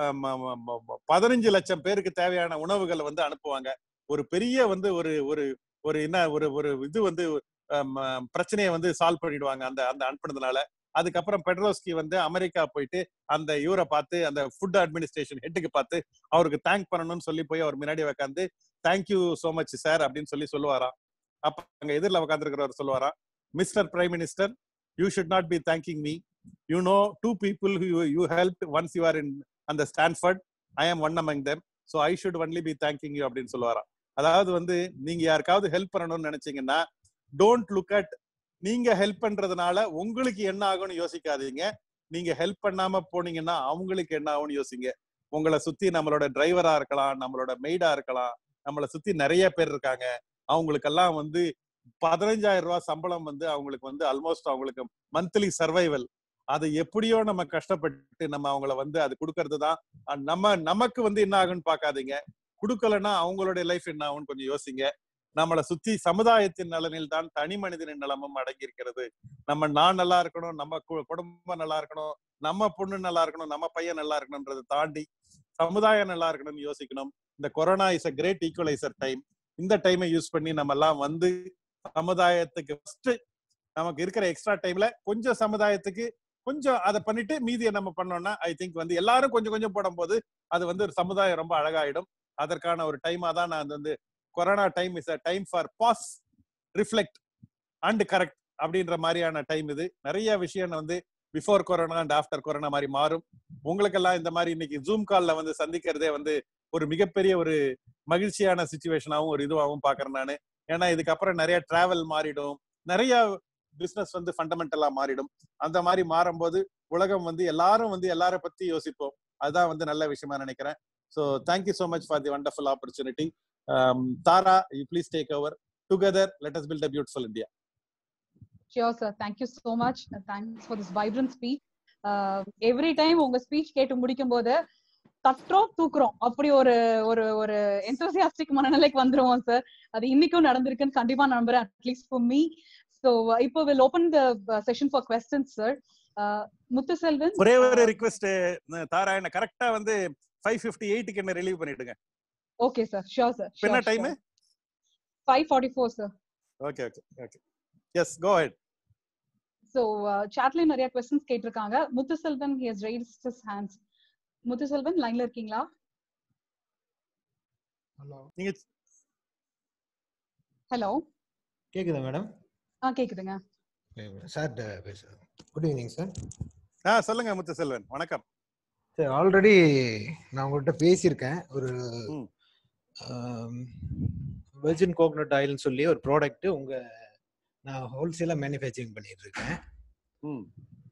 பதினஞ்சு லட்சம் பேருக்கு தேவையான உணவுகளை வந்து அனுப்புவாங்க ஒரு பெரிய வந்து ஒரு ஒரு ஒரு என்ன ஒரு ஒரு இது வந்து பிரச்சனையை வந்து சால்வ் பண்ணிடுவாங்க அந்த அந்த அனுப்புனதுனால அதுக்கப்புறம் பெட்ரோஸ்கி வந்து அமெரிக்கா போயிட்டு அந்த இவரை பார்த்து அந்த ஃபுட் அட்மினிஸ்ட்ரேஷன் ஹெட்டுக்கு பார்த்து அவருக்கு தேங்க் பண்ணணும்னு சொல்லி போய் அவர் முன்னாடி உட்காந்து தேங்க்யூ சோ மச் சார் அப்படின்னு சொல்லி சொல்லுவாராம் அப்ப அங்க எதிரில் உட்காந்துருக்கிறவர் சொல்லுவாராம் mister prime minister you should not be thanking me you know two people you help once you are in அந்த Stanford I am one among them so I should only be thanking you அப்படின்னு சொல்லுவாராம் அதாவது வந்து நீங்க யாருக்காவது help பண்ணணும்னு நினைச்சீங்கன்னா don't look at நீங்க ஹெல்ப் பண்றதுனால உங்களுக்கு என்ன ஆகும்னு யோசிக்காதீங்க நீங்க ஹெல்ப் பண்ணாம போனீங்கன்னா அவங்களுக்கு என்ன ஆகும்னு யோசிங்க உங்களை சுத்தி நம்மளோட டிரைவரா இருக்கலாம் நம்மளோட மெய்டா இருக்கலாம் நம்மளை சுத்தி நிறைய பேர் இருக்காங்க அவங்களுக்கெல்லாம் வந்து பதினஞ்சாயிரம் ரூபாய் சம்பளம் வந்து அவங்களுக்கு வந்து ஆல்மோஸ்ட் அவங்களுக்கு மந்த்லி சர்வைவல் அது எப்படியோ நம்ம கஷ்டப்பட்டு நம்ம அவங்கள வந்து அது கொடுக்கறது தான் நம்ம நமக்கு வந்து என்ன ஆகும்னு பாக்காதீங்க கொடுக்கலன்னா அவங்களுடைய லைஃப் என்ன ஆகும்னு கொஞ்சம் யோசிங்க நம்மளை சுத்தி சமுதாயத்தின் நலனில் தான் தனி மனிதனின் நலமும் அடங்கி இருக்கிறது நம்ம நான் நல்லா இருக்கணும் நம்ம குடும்பம் நல்லா இருக்கணும் நம்ம பொண்ணு நல்லா இருக்கணும் நம்ம பையன் நல்லா இருக்கணும்ன்றதை தாண்டி சமுதாயம் நல்லா இருக்கணும்னு யோசிக்கணும் இந்த corona is a great equaliser time இந்த டைமை யூஸ் பண்ணி நம்ம எல்லாம் வந்து சமுதாயத்துக்கு ஃபர்ஸ்ட் நமக்கு இருக்கிற எக்ஸ்ட்ரா டைம்ல கொஞ்சம் சமுதாயத்துக்கு கொஞ்சம் அதை பண்ணிட்டு மீதியை நம்ம பண்ணோம்னா ஐ திங்க் வந்து எல்லாரும் கொஞ்சம் கொஞ்சம் போடும் போது அது வந்து ஒரு சமுதாயம் ரொம்ப அழகாயிடும் அதற்கான ஒரு டைமா தான் நான் வந்து corona time is a time for pause reflect and correct அப்படின்ற மாதிரியான டைம் இது நிறைய விஷயம் வந்து before corona and after corona மாதிரி மாறும் உங்களுக்கெல்லாம் இந்த மாதிரி இன்னைக்கு ஜூம் கால்ல வந்து சந்திக்கிறதே வந்து ஒரு மிகப்பெரிய ஒரு மகிழ்ச்சியான சுச்சுவேஷனாகவும் ஒரு இதுவாகவும் பாக்குறேன் நான் ஏன்னா இதுக்கப்புறம் நிறைய டிராவல் மாறிடும் நிறைய பிசினஸ் வந்து ஃபண்டமெண்டலா மாறிடும் அந்த மாதிரி மாறும்போது உலகம் வந்து எல்லாரும் வந்து எல்லார பத்தி யோசிப்போம் அதுதான் வந்து நல்ல விஷயமா நினைக்கிறேன் so thank you so much for the wonderful opportunity Thara you please take over together let us build a beautiful India
sure sir thank you so much thanks for this vibrant speech every time உங்க speech கேட்டு முடிக்கும் போது தட்டுறோம் தூக்குறோம் அப்படி ஒரு ஒரு ஒரு என்தோசியாஸ்டிக் மனநிலைக்கு வந்துருவோம் சார் அது இன்னைக்கும் நடந்திருக்குன்னு கண்டிப்பா நம்புறேன் அட்லீஸ்ட் ஃபார் மீ ஸோ இப்போ will open the session for questions sir Muthuselvan
ஒரே ஒரு ரிக்வெஸ்ட் தாரா என்ன கரெக்டா வந்து ஃபைவ் ஃபிஃப்டி எயிட்டுக்கு என்ன ரிலீவ் பண்ணிடுங்க
ஓகே சார் ஷியோர் சார்
என்ன time
five forty four sir
okay okay okay yes go ahead
so சாட்ல நிறைய கொஸ்டின்ஸ் கேட்டிருக்காங்க Muthuselvan he has raised his hands Muthuselvan லைன்ல இருக்கீங்களா
ஹலோ
நீங்க
ஹலோ
கேக்குதா மேடம்
ஆ கேக்குதுங்க
சார் குட் ஈவினிங் சார்
ஆ சொல்லுங்க முத்து செல்வன் வணக்கம்
சரி ஆல்ரெடி நான் உங்கள்கிட்ட பேசியிருக்கேன் ஒரு
ம்.
வெர்ஜின் கோகனட் ஆயில்னு சொல்லி ஒரு ப்ராடக்ட் உங்க நான் ஹோல்சேலா மேனுஃபேக்சரிங் பண்ணிட்டு இருக்கேன்
ம்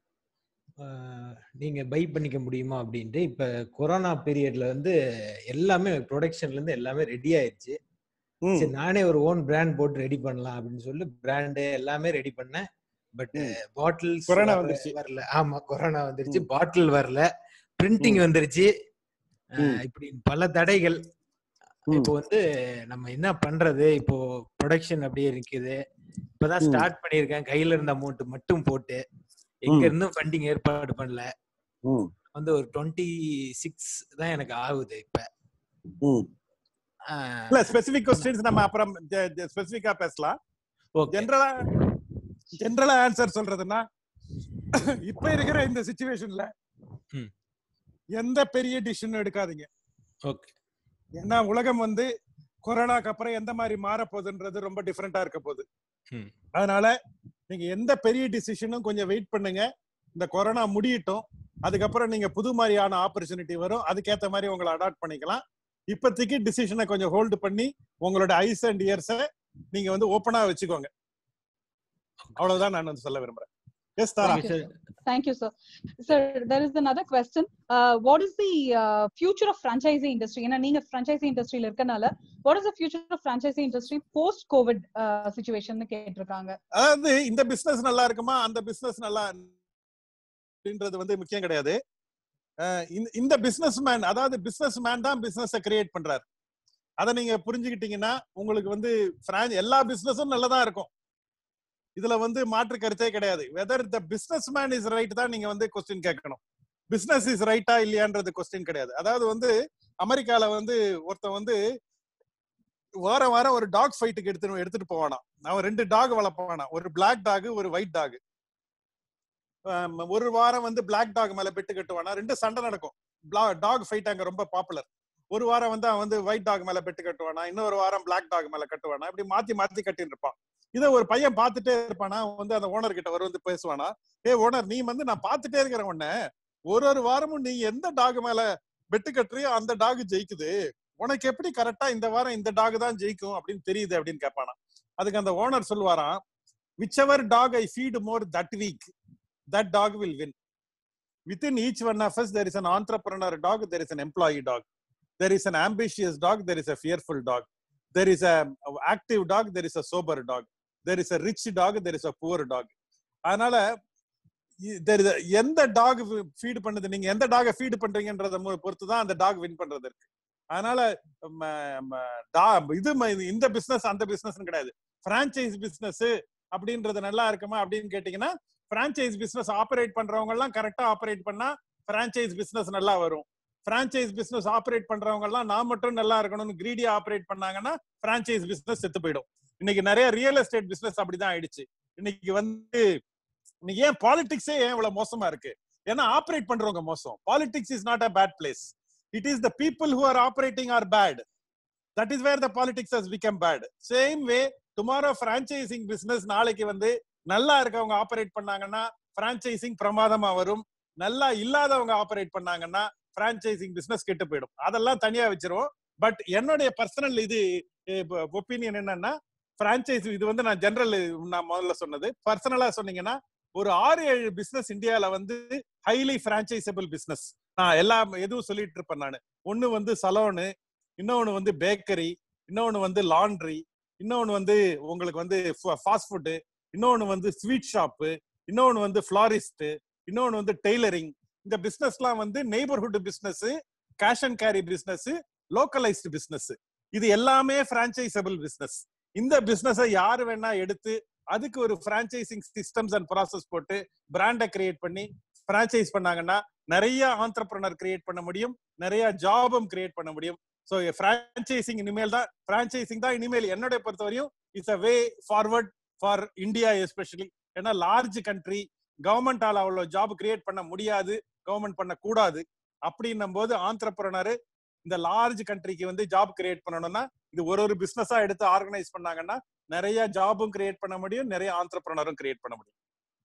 அஹ், நீங்க பை பண்ணிக்க முடியுமா அப்படின்ட்டு இப்ப கொரோனா பீரியட்ல வந்து எல்லாமே ப்ரொடக்ஷன்ல இருந்து எல்லாமே ரெடி ஆயிடுச்சு
ம்
சரி நானே ஒரு ஓன் பிராண்ட் போட்டு ரெடி பண்ணலாம் அப்படின்னு சொல்லி பிராண்டு எல்லாமே ரெடி பண்ணேன் பட்
ம்.
பாட்டில்ஸ்
கொரோனா வந்துருச்சு.
வரல ஆமா கொரோனா வந்துருச்சு பாட்டில் வரல பிரிண்டிங் வந்துருச்சு அஹ்,
ம்.
இப்படி பல தடைகள்
ம்.
இப்போ வந்து நம்ம என்ன பண்றது இப்போ ப்ரொடக்ஷன் அப்படியே இருக்குது இப்பதான்
ம்.
ஸ்டார்ட் பண்ணியிருக்கேன் கையில இருந்த அமௌண்ட் மட்டும் போட்டு எங்க இருந்தும் ஃபண்டிங் ஏற்பாடு பண்ணல
ம்
வந்து ஒரு டுவெண்ட்டி சிக்ஸ் தான் எனக்கு ஆகுது இப்ப
ம்
அஹ்,
இல்ல ஸ்பெசிபிக் கொஸ்டின்ஸ் நம்ம அப்புறம் ஸ்பெசிபிக்கா பேசலாம்
okay.
ஜென்ரலா ஜென்ரலா ஆன்சர் சொல்றதுன்னா இப்ப இருக்கிற இந்த சுச்சுவேஷன்ல
ம்.
எந்த பெரிய டிசிஷன் எடுக்காதீங்க
Okay.
ஏன்னா உலகம் வந்து கொரோனாக்கு அப்புறம் எந்த மாதிரி மாற போகுதுன்றது ரொம்ப டிஃபரெண்டா இருக்க போகுது
ம்.
அதனால நீங்க எந்த பெரிய டிசிஷனும் கொஞ்சம் வெயிட் பண்ணுங்க இந்த கொரோனா முடியட்டும் அதுக்கப்புறம் நீங்க புது மாதிரியான ஆப்பர்ச்சுனிட்டி வரும் அதுக்கேத்த மாதிரி உங்களை அடாப்ட் பண்ணிக்கலாம் இப்போதைக்கு டிசிஷனை கொஞ்சம் ஹோல்டு பண்ணி உங்களோட ஐஸ் அண்ட் இயர்ஸை நீங்க வந்து ஓப்பனா வச்சுக்கோங்க அவ்வளவுதான் நான் வந்து சொல்ல விரும்புறேன் yes Thara
Thank you, sir. Thank you, sir. Sir, there is another question. Uh, what is the uh, future of franchisee industry? ஏன்னா நீங்க franchisee industryல இருக்கனால what is the future of franchisee industry post COVID uh, situation கேட்டிருக்காங்க
அதாவது இந்த business நல்லா இருக்குமா அந்த business நல்லா அப்படின்றது வந்து முக்கியம் கிடையாது அஹ் இந்த- இந்த பிசினஸ் மேன் அதாவது பிசினஸ் மேன் தான் பிசினஸ் கிரியேட் பண்றாரு அதை நீங்க புரிஞ்சுக்கிட்டீங்கன்னா உங்களுக்கு வந்து பிரான் எல்லா பிசினஸும் நல்லதா இருக்கும் இதுல வந்து மாற்று கருத்தே கிடையாது whether the business man is right தான் நீங்க வந்து கொஸ்டின் கேட்கணும் பிசினஸ் இஸ் ரைட்டா இல்லையான்றது கொஸ்டின் கிடையாது அதாவது வந்து அமெரிக்கால வந்து ஒருத்தன் வந்து வாரம் வாரம் ஒரு டாக் ஃபைட்டுக்கு எடுத்துட்டு எடுத்துட்டு போவானா அவன் ரெண்டு டாக் வளர்ப்பானா ஒரு பிளாக் டாக் ஒரு ஒயிட் டாக் ஒரு வாரம் வந்து பிளாக் டாக் மேல பெட்டு கட்டுவானா ரெண்டு சண்டை நடக்கும் டாக் ஃபைட் அங்க ரொம்ப பாப்புலர் ஒரு வாரம் வந்து அவன் வந்து ஒயிட் டாக் மேல பெட்டு கட்டுவானா இன்னொரு வாரம் பிளாக் டாக் மேல கட்டுவானா இப்படி மாத்தி மாத்தி கட்டின்னு இருப்பான் இதை ஒரு பையன் பார்த்துட்டே இருப்பானா அவன் வந்து அந்த ஓனர் கிட்ட வர வந்து பேசுவானா ஏ ஓனர் நீ வந்து நான் பார்த்துட்டே இருக்கிற உடனே ஒரு ஒரு வாரமும் நீ எந்த டாக் மேல பெட்டு கட்டுறியோ அந்த டாக் ஜெயிக்குது உனக்கு எப்படி கரெக்டா இந்த வாரம் இந்த டாக் தான் ஜெயிக்கும் அப்படின்னு தெரியுது அப்படின்னு கேட்பானா அதுக்கு அந்த ஓனர் சொல்லுவாராம் whichever dog I feed more that week that dog will win within each one of us there is an entrepreneur dog there is an employee dog there is an ambitious dog there is a fearful dog there is a a active dog there is a sober dog there is a rich dog there is a poor dog அதனால இ- there is a- எந்த dog feed பண்ணுது நீங்க எந்த டாக feet பண்றீங்கன்றத மு- பொறுத்து தான் அந்த டாக் வின் பண்றது இருக்கு அதனால ம, ம, டா- இது ம- இது இந்த பிசினஸ் அந்த பிசினஸ் கிடையாது பிரான்ச்சைஸ் பிசினஸ் அப்படின்றது நல்லா இருக்குமா அப்படின்னு கேட்டீங்கன்னா பிரான்ச்சைஸ் பிசினஸ் ஆபரேட் பண்றவங்க எல்லாம் கரெக்டா ஆபரேட் பண்ணா பிரான்ச்சைஸ் பிசினஸ் நல்லா வரும் பிரான்ச்சைஸ் பிசினஸ் ஆபரேட் பண்றவங்க எல்லாம் நான் மட்டும் நல்லா இருக்கணும்னு கிரீடியா ஆபரேட் பண்ணாங்கன்னா பிரான்ச்சைஸ் பிசினஸ் செத்து போயிடும் இன்னைக்கு நிறைய ரியல் எஸ்டேட் பிசினஸ் அப்படிதான் ஆயிடுச்சு இன்னைக்கு வந்து இன்னைக்கு ஏன் பாலிடிக்ஸே ஏன் இவ்வளவு மோசமா இருக்கு ஏன்னா ஆபரேட் பண்றவங்க மோசம் politics is not a bad place it is the people who are operating are bad that is where the politics has become bad same way tomorrow franchising business நாளைக்கு வந்து நல்லா இருக்கவங்க ஆபரேட் பண்ணாங்கன்னா பிரான்ச்சைசிங் பிரமாதமா வரும் நல்லா இல்லாதவங்க ஆபரேட் பண்ணாங்கன்னா பிரான்ச்சைசிங் பிசினஸ் கெட்டு போயிடும் அதெல்லாம் தனியா வச்சிருவோம் பட் என்னுடைய பர்சனல் இது ஒப்பீனியன் என்னன்னா பிரான்ச்சைஸ் இது வந்து நான் ஜெனரல் நான் முதல்ல சொன்னது பர்சனலா சொன்னீங்கன்னா ஒரு ஆறு ஏழு பிசினஸ் இந்தியால வந்து ஹைலி பிரான்ச்சைசபிள் பிசினஸ் நான் எல்லாம் எதுவும் சொல்லிட்டு இருப்பேன் நான் ஒண்ணு வந்து சலோனு இன்னொன்னு வந்து பேக்கரி இன்னொன்னு வந்து லாண்ட்ரி இன்னொன்னு வந்து உங்களுக்கு வந்து ஃபாஸ்ட் ஃபுட்டு இன்னொன்னு வந்து ஸ்வீட் ஷாப்பு இன்னொன்னு வந்து ஃபிளாரிஸ்ட் இன்னொன்னு வந்து டெய்லரிங் இந்த பிசினஸ்லாம் வந்து neighbourhood business cash and carry business localised business இது எல்லாமே பிரான்ச்சைசபிள் பிசினஸ் இந்த பிசினஸை யாரு வேணா எடுத்து அதுக்கு ஒரு பிரான்ச்சைசிங் சிஸ்டம்ஸ் அண்ட் ப்ராசஸ் போட்டு பிராண்டை கிரியேட் பண்ணி பிரான்ச்சைஸ் பண்ணாங்கன்னா நிறைய ஆண்டர்பிரனர் கிரியேட் பண்ண முடியும் நிறைய ஜாபும் கிரியேட் பண்ண முடியும் ஸோ பிரான்ச்சைசிங் இனிமேல் தான் பிரான்ச்சைசிங் தான் இனிமேல் என்னுடைய பொறுத்தவரையும் it's a way forward for India especially ஏன்னா லார்ஜ் கண்ட்ரி கவர்மெண்டால அவ்வளோ ஜாப் கிரியேட் பண்ண முடியாது கவர்மெண்ட் பண்ண கூடாது அப்படின்னும் போது ஆண்டர்பிரனர் இந்த லார்ஜ் கண்ட்ரிக்கு வந்து ஜாப் கிரியேட் பண்ணணும்னா இது ஒரு ஒரு பிசினஸா எடுத்து ஆர்கனைஸ் பண்ணாங்கன்னா நிறைய ஜாபும் கிரியேட் பண்ண முடியும் நிறைய ஆண்டர்பிரனரும் கிரியேட் பண்ண முடியும்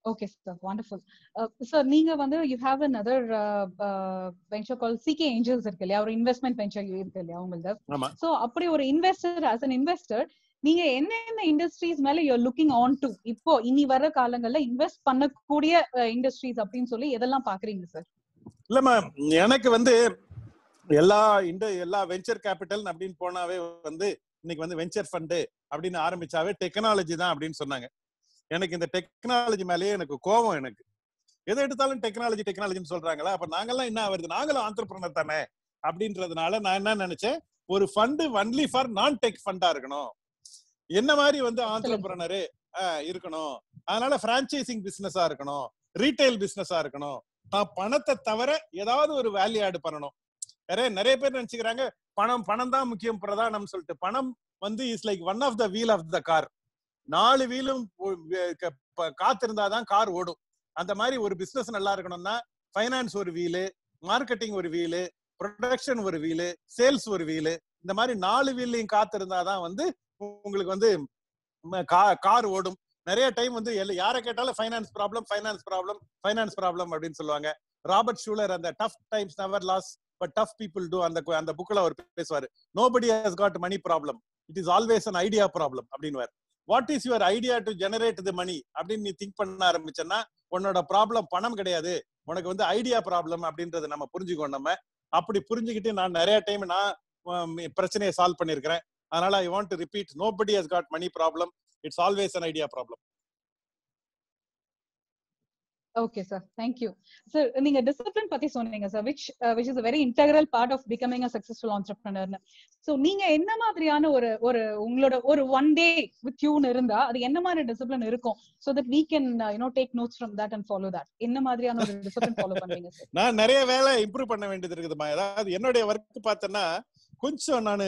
ஓகே சார் வண்டர்ஃபுல் சார் நீங்க வந்து you have another venture call CK angels இருக்கு இல்லையா ஒரு இன்வெஸ்ட்மெண்ட் வெஞ்சர் இருக்கு இல்லையா உங்களுக்கு
ஆமா
சோ அப்படி ஒரு இன்வெஸ்டர் ஆஸ் an இன்வெஸ்டர் நீங்க என்னென்ன இண்டஸ்ட்ரீஸ் மேல யூ லுக்கிங் ஆன் டு இப்போ இனி வர காலங்கள்ல இன்வெஸ்ட் பண்ணக்கூடிய இண்டஸ்ட்ரீஸ் அப்படின்னு சொல்லி எதெல்லாம் பாக்குறீங்க சார்
இல்லம்மா எனக்கு வந்து எல்லா இந்த எல்லா வெஞ்சர் கேபிட்டல் அப்படின்னு போனாவே வந்து இன்னைக்கு வந்து வெஞ்சர் ஃபண்டு அப்படின்னு ஆரம்பிச்சாவே டெக்னாலஜி தான் அப்படின்னு சொன்னாங்க எனக்கு இந்த டெக்னாலஜி மேலேயே எனக்கு கோபம் எனக்கு எதை எடுத்தாலும் டெக்னாலஜி டெக்னாலஜின்னு சொல்றாங்களா அப்ப நாங்கெல்லாம் என்ன வருது நாங்களும் ஆண்டர்பிரினர் தானே அப்படின்றதுனால நான் என்ன நினைச்சேன் ஒரு fund only for non tech ஃபண்டா இருக்கணும் என்ன மாதிரி வந்து ஆண்டர்பிரினரு இருக்கணும் அதனால பிரான்ச்சைசிங் பிசினஸா இருக்கணும் ரீட்டைல் பிசினஸா இருக்கணும் நான் பணத்தை தவிர ஏதாவது ஒரு வேல்யூ ஆட் பண்ணணும் நிறைய நிறைய பேர் நினைச்சுக்கிறாங்க பணம் பணம் தான் முக்கியம் பிரதானம் சொல்லிட்டு பணம் வந்து is like one of the wheel of the car நாலு வீலும் காத்திருந்தாதான் கார் ஓடும் அந்த மாதிரி ஒரு பிசினஸ் நல்லா இருக்கணும்னா ஃபைனான்ஸ் ஒரு வீலு மார்க்கெட்டிங் ஒரு வீலு ப்ரொடக்ஷன் ஒரு வீலு சேல்ஸ் ஒரு வீலு இந்த மாதிரி நாலு வீல்லையும் காத்திருந்தாதான் வந்து உங்களுக்கு வந்து கார் ஓடும் நிறைய டைம் வந்து எல்லா- யாரை கேட்டாலும் finance problem finance problem finance problem அப்படின்னு சொல்லுவாங்க ராபர்ட் ஷூலர் அந்த tough times never last but tough people do அந்த கு- அந்த புக்ல அவர் பேசுவாரு nobody has got money problem it is always an idea problem அப்படின்னு what is your idea to generate the money அப்படின்னு நீ திங்க் பண்ண ஆரம்பிச்சேன்னா உன்னோட ப்ராப்ளம் பணம் கிடையாது உனக்கு வந்து ஐடியா ப்ராப்ளம் அப்படின்றத நம்ம புரிஞ்சுக்கோ நம்ம அப்படி புரிஞ்சுக்கிட்டு நான் நிறைய டைம் நான் உம், பிரச்சனையை சால்வ் பண்ணிருக்கிறேன் அதனால I want to repeat nobody has got money problem it's always an idea problem
okay sir thank you sir நீங்க டிசிப்ளின் பத்தி சொன்னீங்க sir which which is very integral part of becoming a successful ஆண்டர்பிரினர்னு so நீங்க என்ன மாதிரியான ஒரு ஒரு உங்களோட ஒரு ஒன் டே வித் யூன்னு இருந்தா அது என்ன மாதிரி டிசிப்ளின் இருக்கும் so that we can you know take notes from that and follow that என்ன மாதிரியான ஒரு டிசிப்ளின் ஃபாலோ பண்ணுவீங்க சார்
நான் நிறைய வேலை இம்ப்ரூவ் பண்ண வேண்டியது இருக்குதுமா அதாவது என்னுடைய ஒர்க் பார்த்தேன்னா கொஞ்சம் நான்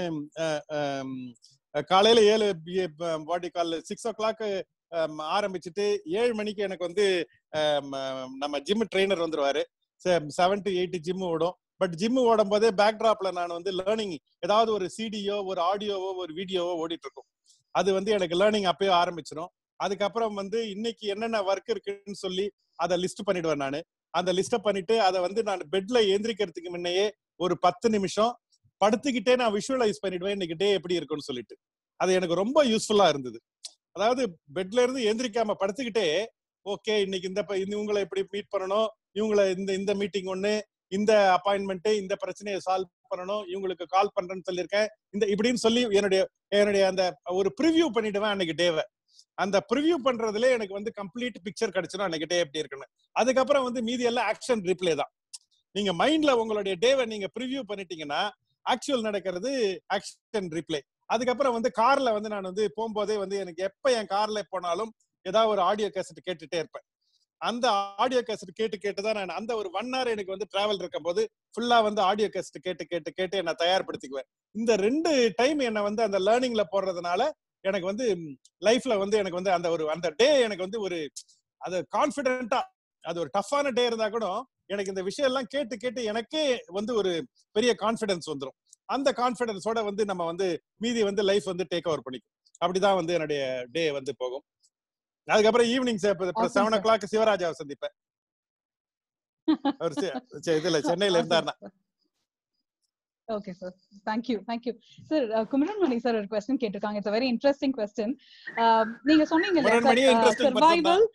காலையில ஏழு பாடி கால் சிக்ஸ் ஓ கிளாக் ஆரம்பிச்சுட்டு ஏழு மணிக்கு எனக்கு வந்து ஆம், ஆம், நம்ம ஜிம் ட்ரெயினர் வந்துருவாரு செவன் டு எயிட் ஜிம் ஓடும் பட் ஜிம் ஓடும் போதே பேக் டிராப்ல நான் வந்து லேர்னிங் ஏதாவது ஒரு சிடியோ ஒரு ஆடியோவோ ஒரு வீடியோவோ ஓடிட்டு இருக்கும் அது வந்து எனக்கு லேர்னிங் அப்பயே ஆரம்பிச்சிடும் அதுக்கப்புறம் வந்து இன்னைக்கு என்னென்ன ஒர்க் இருக்குன்னு சொல்லி அதை லிஸ்ட் பண்ணிடுவேன் நான் அந்த லிஸ்ட பண்ணிட்டு அதை வந்து நான் பெட்ல ஏந்திரிக்கிறதுக்கு முன்னையே ஒரு பத்து நிமிஷம் படுத்துக்கிட்டே நான் விஷுவலைஸ் பண்ணிடுவேன் இன்னைக்கு டே எப்படி இருக்கும்னு சொல்லிட்டு அது எனக்கு ரொம்ப யூஸ்ஃபுல்லா இருந்தது அதாவது பெட்ல இருந்து எந்திரிக்காம படுத்துக்கிட்டே ஓகே இன்னைக்கு இந்த ப- இந்த இவங்களை எப்படி மீட் பண்ணணும் இவங்களை இந்த இந்த மீட்டிங் ஒண்ணு இந்த அப்பாயின்மெண்ட் இந்த பிரச்சனையை சால்வ் பண்ணணும் இவங்களுக்கு கால் பண்றேன்னு சொல்லியிருக்கேன் இந்த இப்படின்னு சொல்லி என்னுடைய என்னுடைய அந்த ஒரு ப்ரிவ்யூ பண்ணிடுவேன் அன்னைக்கு டேவை அந்த ப்ரிவ்யூ பண்றதுல எனக்கு வந்து கம்ப்ளீட் பிக்சர் கிடைச்சிடும் அன்னைக்கு டே எப்படி இருக்குன்னு அதுக்கப்புறம் வந்து மீதி எல்லாம் ஆக்ஷன் ரிப்ளே தான் நீங்க மைண்ட்ல உங்களுடைய டேவை நீங்க ப்ரிவ்யூ பண்ணிட்டீங்கன்னா ஆக்சுவல் நடக்கிறது ஆக்ஷன் ரிப்ளே அதுக்கப்புறம் வந்து கார்ல வந்து நான் வந்து போகும்போதே வந்து எனக்கு எப்ப என் கார்ல போனாலும் ஏதாவது ஒரு ஆடியோ கேசட் கேட்டுட்டே இருப்பேன் அந்த ஆடியோ கேசட் கேட்டு கேட்டு தான் நான் அந்த ஒரு ஒன் ஹவர் எனக்கு வந்து டிராவல் இருக்கும்போது ஃபுல்லா வந்து ஆடியோ கேசட் கேட்டு கேட்டு கேட்டு என்ன தயார்படுத்திக்குவேன் இந்த ரெண்டு டைம் என்ன வந்து அந்த லேர்னிங்ல போடுறதுனால எனக்கு வந்து லைஃப்ல வந்து எனக்கு வந்து அந்த ஒரு அந்த டே எனக்கு வந்து ஒரு அது கான்பிடென்ட்டா அது ஒரு டஃப்பான டே இருந்தா கூட எனக்கு இந்த விஷயம் எல்லாம் கேட்டு கேட்டு எனக்கே வந்து ஒரு பெரிய கான்பிடன்ஸ் வந்துடும் அந்த கான்பிடன்ஸோட வந்து நம்ம வந்து மீதி வந்து லைஃப் வந்து டேக் ஓவர் பண்ணிக்கும் அப்படிதான் வந்து என்னுடைய டே வந்து போகும் அதுக்கப்புறம் ஈவினிங்
Awesome,
செவன் ஓ
sir.
கிளாக் சிவராஜாவை சந்திப்பேன் அவர் சி- சி- இதுல சென்னையில இருந்தாருன்னா
okay sir thank you thank you sir குமரன்மணி sir ஒரு கொஸ்டின் கேட்டிருக்காங்க இட்ஸ் வெரி இன்ட்ரெஸ்டிங் கொஸ்டின் நீங்க சொன்னீங்க
குமரன்மணியும் interesting person
survival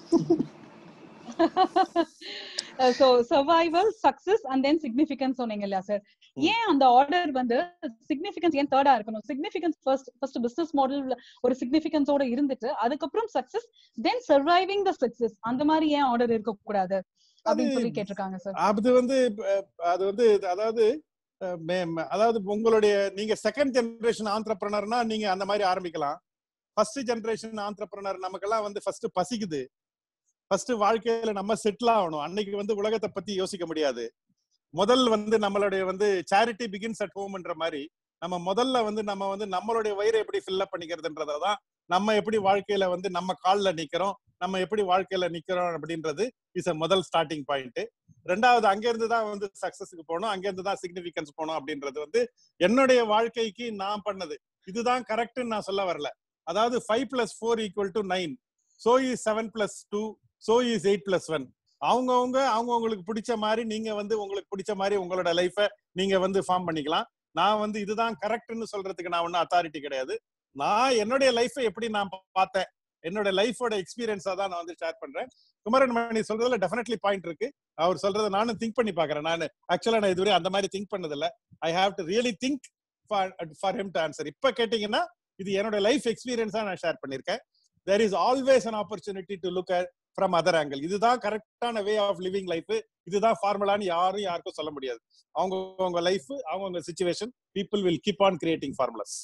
so survival success and then significance சொன்னீங்க இல்லையா சார்
ம்.
ஏன் அந்த ஆர்டர் வந்து சிக்னிஃபிகன்ஸ் ஏன் தேர்டா இருக்கணும் significance first first business model ஒரு சிக்னிஃபிகன்ஸோட இருந்துட்டு அதுக்கப்புறம் success then surviving the success அந்த மாதிரி ஏன் ஆர்டர் இருக்க கூடாது அப்படின்னு சொல்லி கேட்டிருக்காங்க சார்
அது வந்து அஹ், அது வந்து அதாவது அஹ், மே- ம- அதாவது உங்களுடைய நீங்க செகண்ட் ஜெனரேஷன் ஆந்திரப்பிரனர்னா நீங்க அந்த மாதிரி ஆரம்பிக்கலாம் ஃபர்ஸ்ட் ஜெனரேஷன் ஆந்திரப்பிரனர் நமக்கெல்லாம் வந்து ஃபர்ஸ்ட் பசிக்குது ஃபர்ஸ்ட் வாழ்க்கையில நம்ம செட்டில் ஆகணும் அன்னைக்கு வந்து உலகத்தை பத்தி யோசிக்க முடியாது முதல் வந்து நம்மளுடைய வந்து சேரிட்டி பிகின்ஸ் அட் ஹோம்ன்ற மாதிரி நம்ம முதல்ல வந்து நம்ம வந்து நம்மளுடைய வயிறை எப்படி ஃபில் அப் பண்ணிக்கிறதுன்றதான் நம்ம எப்படி வாழ்க்கையில வந்து நம்ம கால்ல நிக்கிறோம் நம்ம எப்படி வாழ்க்கையில நிக்கிறோம் அப்படின்றது இஸ் அ முதல் ஸ்டார்டிங் பாயிண்ட் ரெண்டாவது அங்க இருந்து தான் வந்து சக்சஸ்க்கு போகணும் அங்க இருந்து தான் சிக்னிபிகன்ஸ் போகணும் அப்படின்றது வந்து என்னுடைய வாழ்க்கைக்கு நான் பண்ணது இதுதான் கரெக்ட்னு நான் சொல்ல வரல அதாவது five plus four equal to nine so is seven plus two so is eight plus one அவங்கவுங்க அவங்கவுங்களுக்கு பிடிச்ச மாதிரி நீங்க வந்து உங்களுக்கு பிடிச்ச மாதிரி உங்களோட லைஃபை நீங்க வந்து ஃபார்ம் பண்ணிக்கலாம் நான் வந்து இதுதான் கரெக்ட்னு சொல்றதுக்கு நான் ஒன்றும் அத்தாரிட்டி கிடையாது நான் என்னுடைய லைஃபை எப்படி நான் பார்த்தேன் என்னோட லைஃபோட எக்ஸ்பீரியன்ஸா தான் நான் வந்து ஷேர் பண்றேன் குமரன் மணி சொல்றதுல டெஃபினெட்லி பாயிண்ட் இருக்கு அவர் சொல்றதை நானும் திங்க் பண்ணி பாக்குறேன் நான் ஆக்சுவலா நான் இதுவரை அந்த மாதிரி திங்க் பண்ணதில்ல I have to really think for him to answer இப்ப கேட்டீங்கன்னா இது என்னோட லைஃப் எக்ஸ்பீரியன்ஸா நான் ஷேர் பண்ணிருக்கேன் there is always an opportunity to look from other angle இதுதான் கரெக்டான வே ஆஃப் லிவிங் லைஃப் இதுதான் ஃபார்முலான்னு யாரும் யாருக்கும் சொல்ல முடியாது அவங்க அவங்க லைஃப் அவங்கவுங்க situation people will keep on creating formulas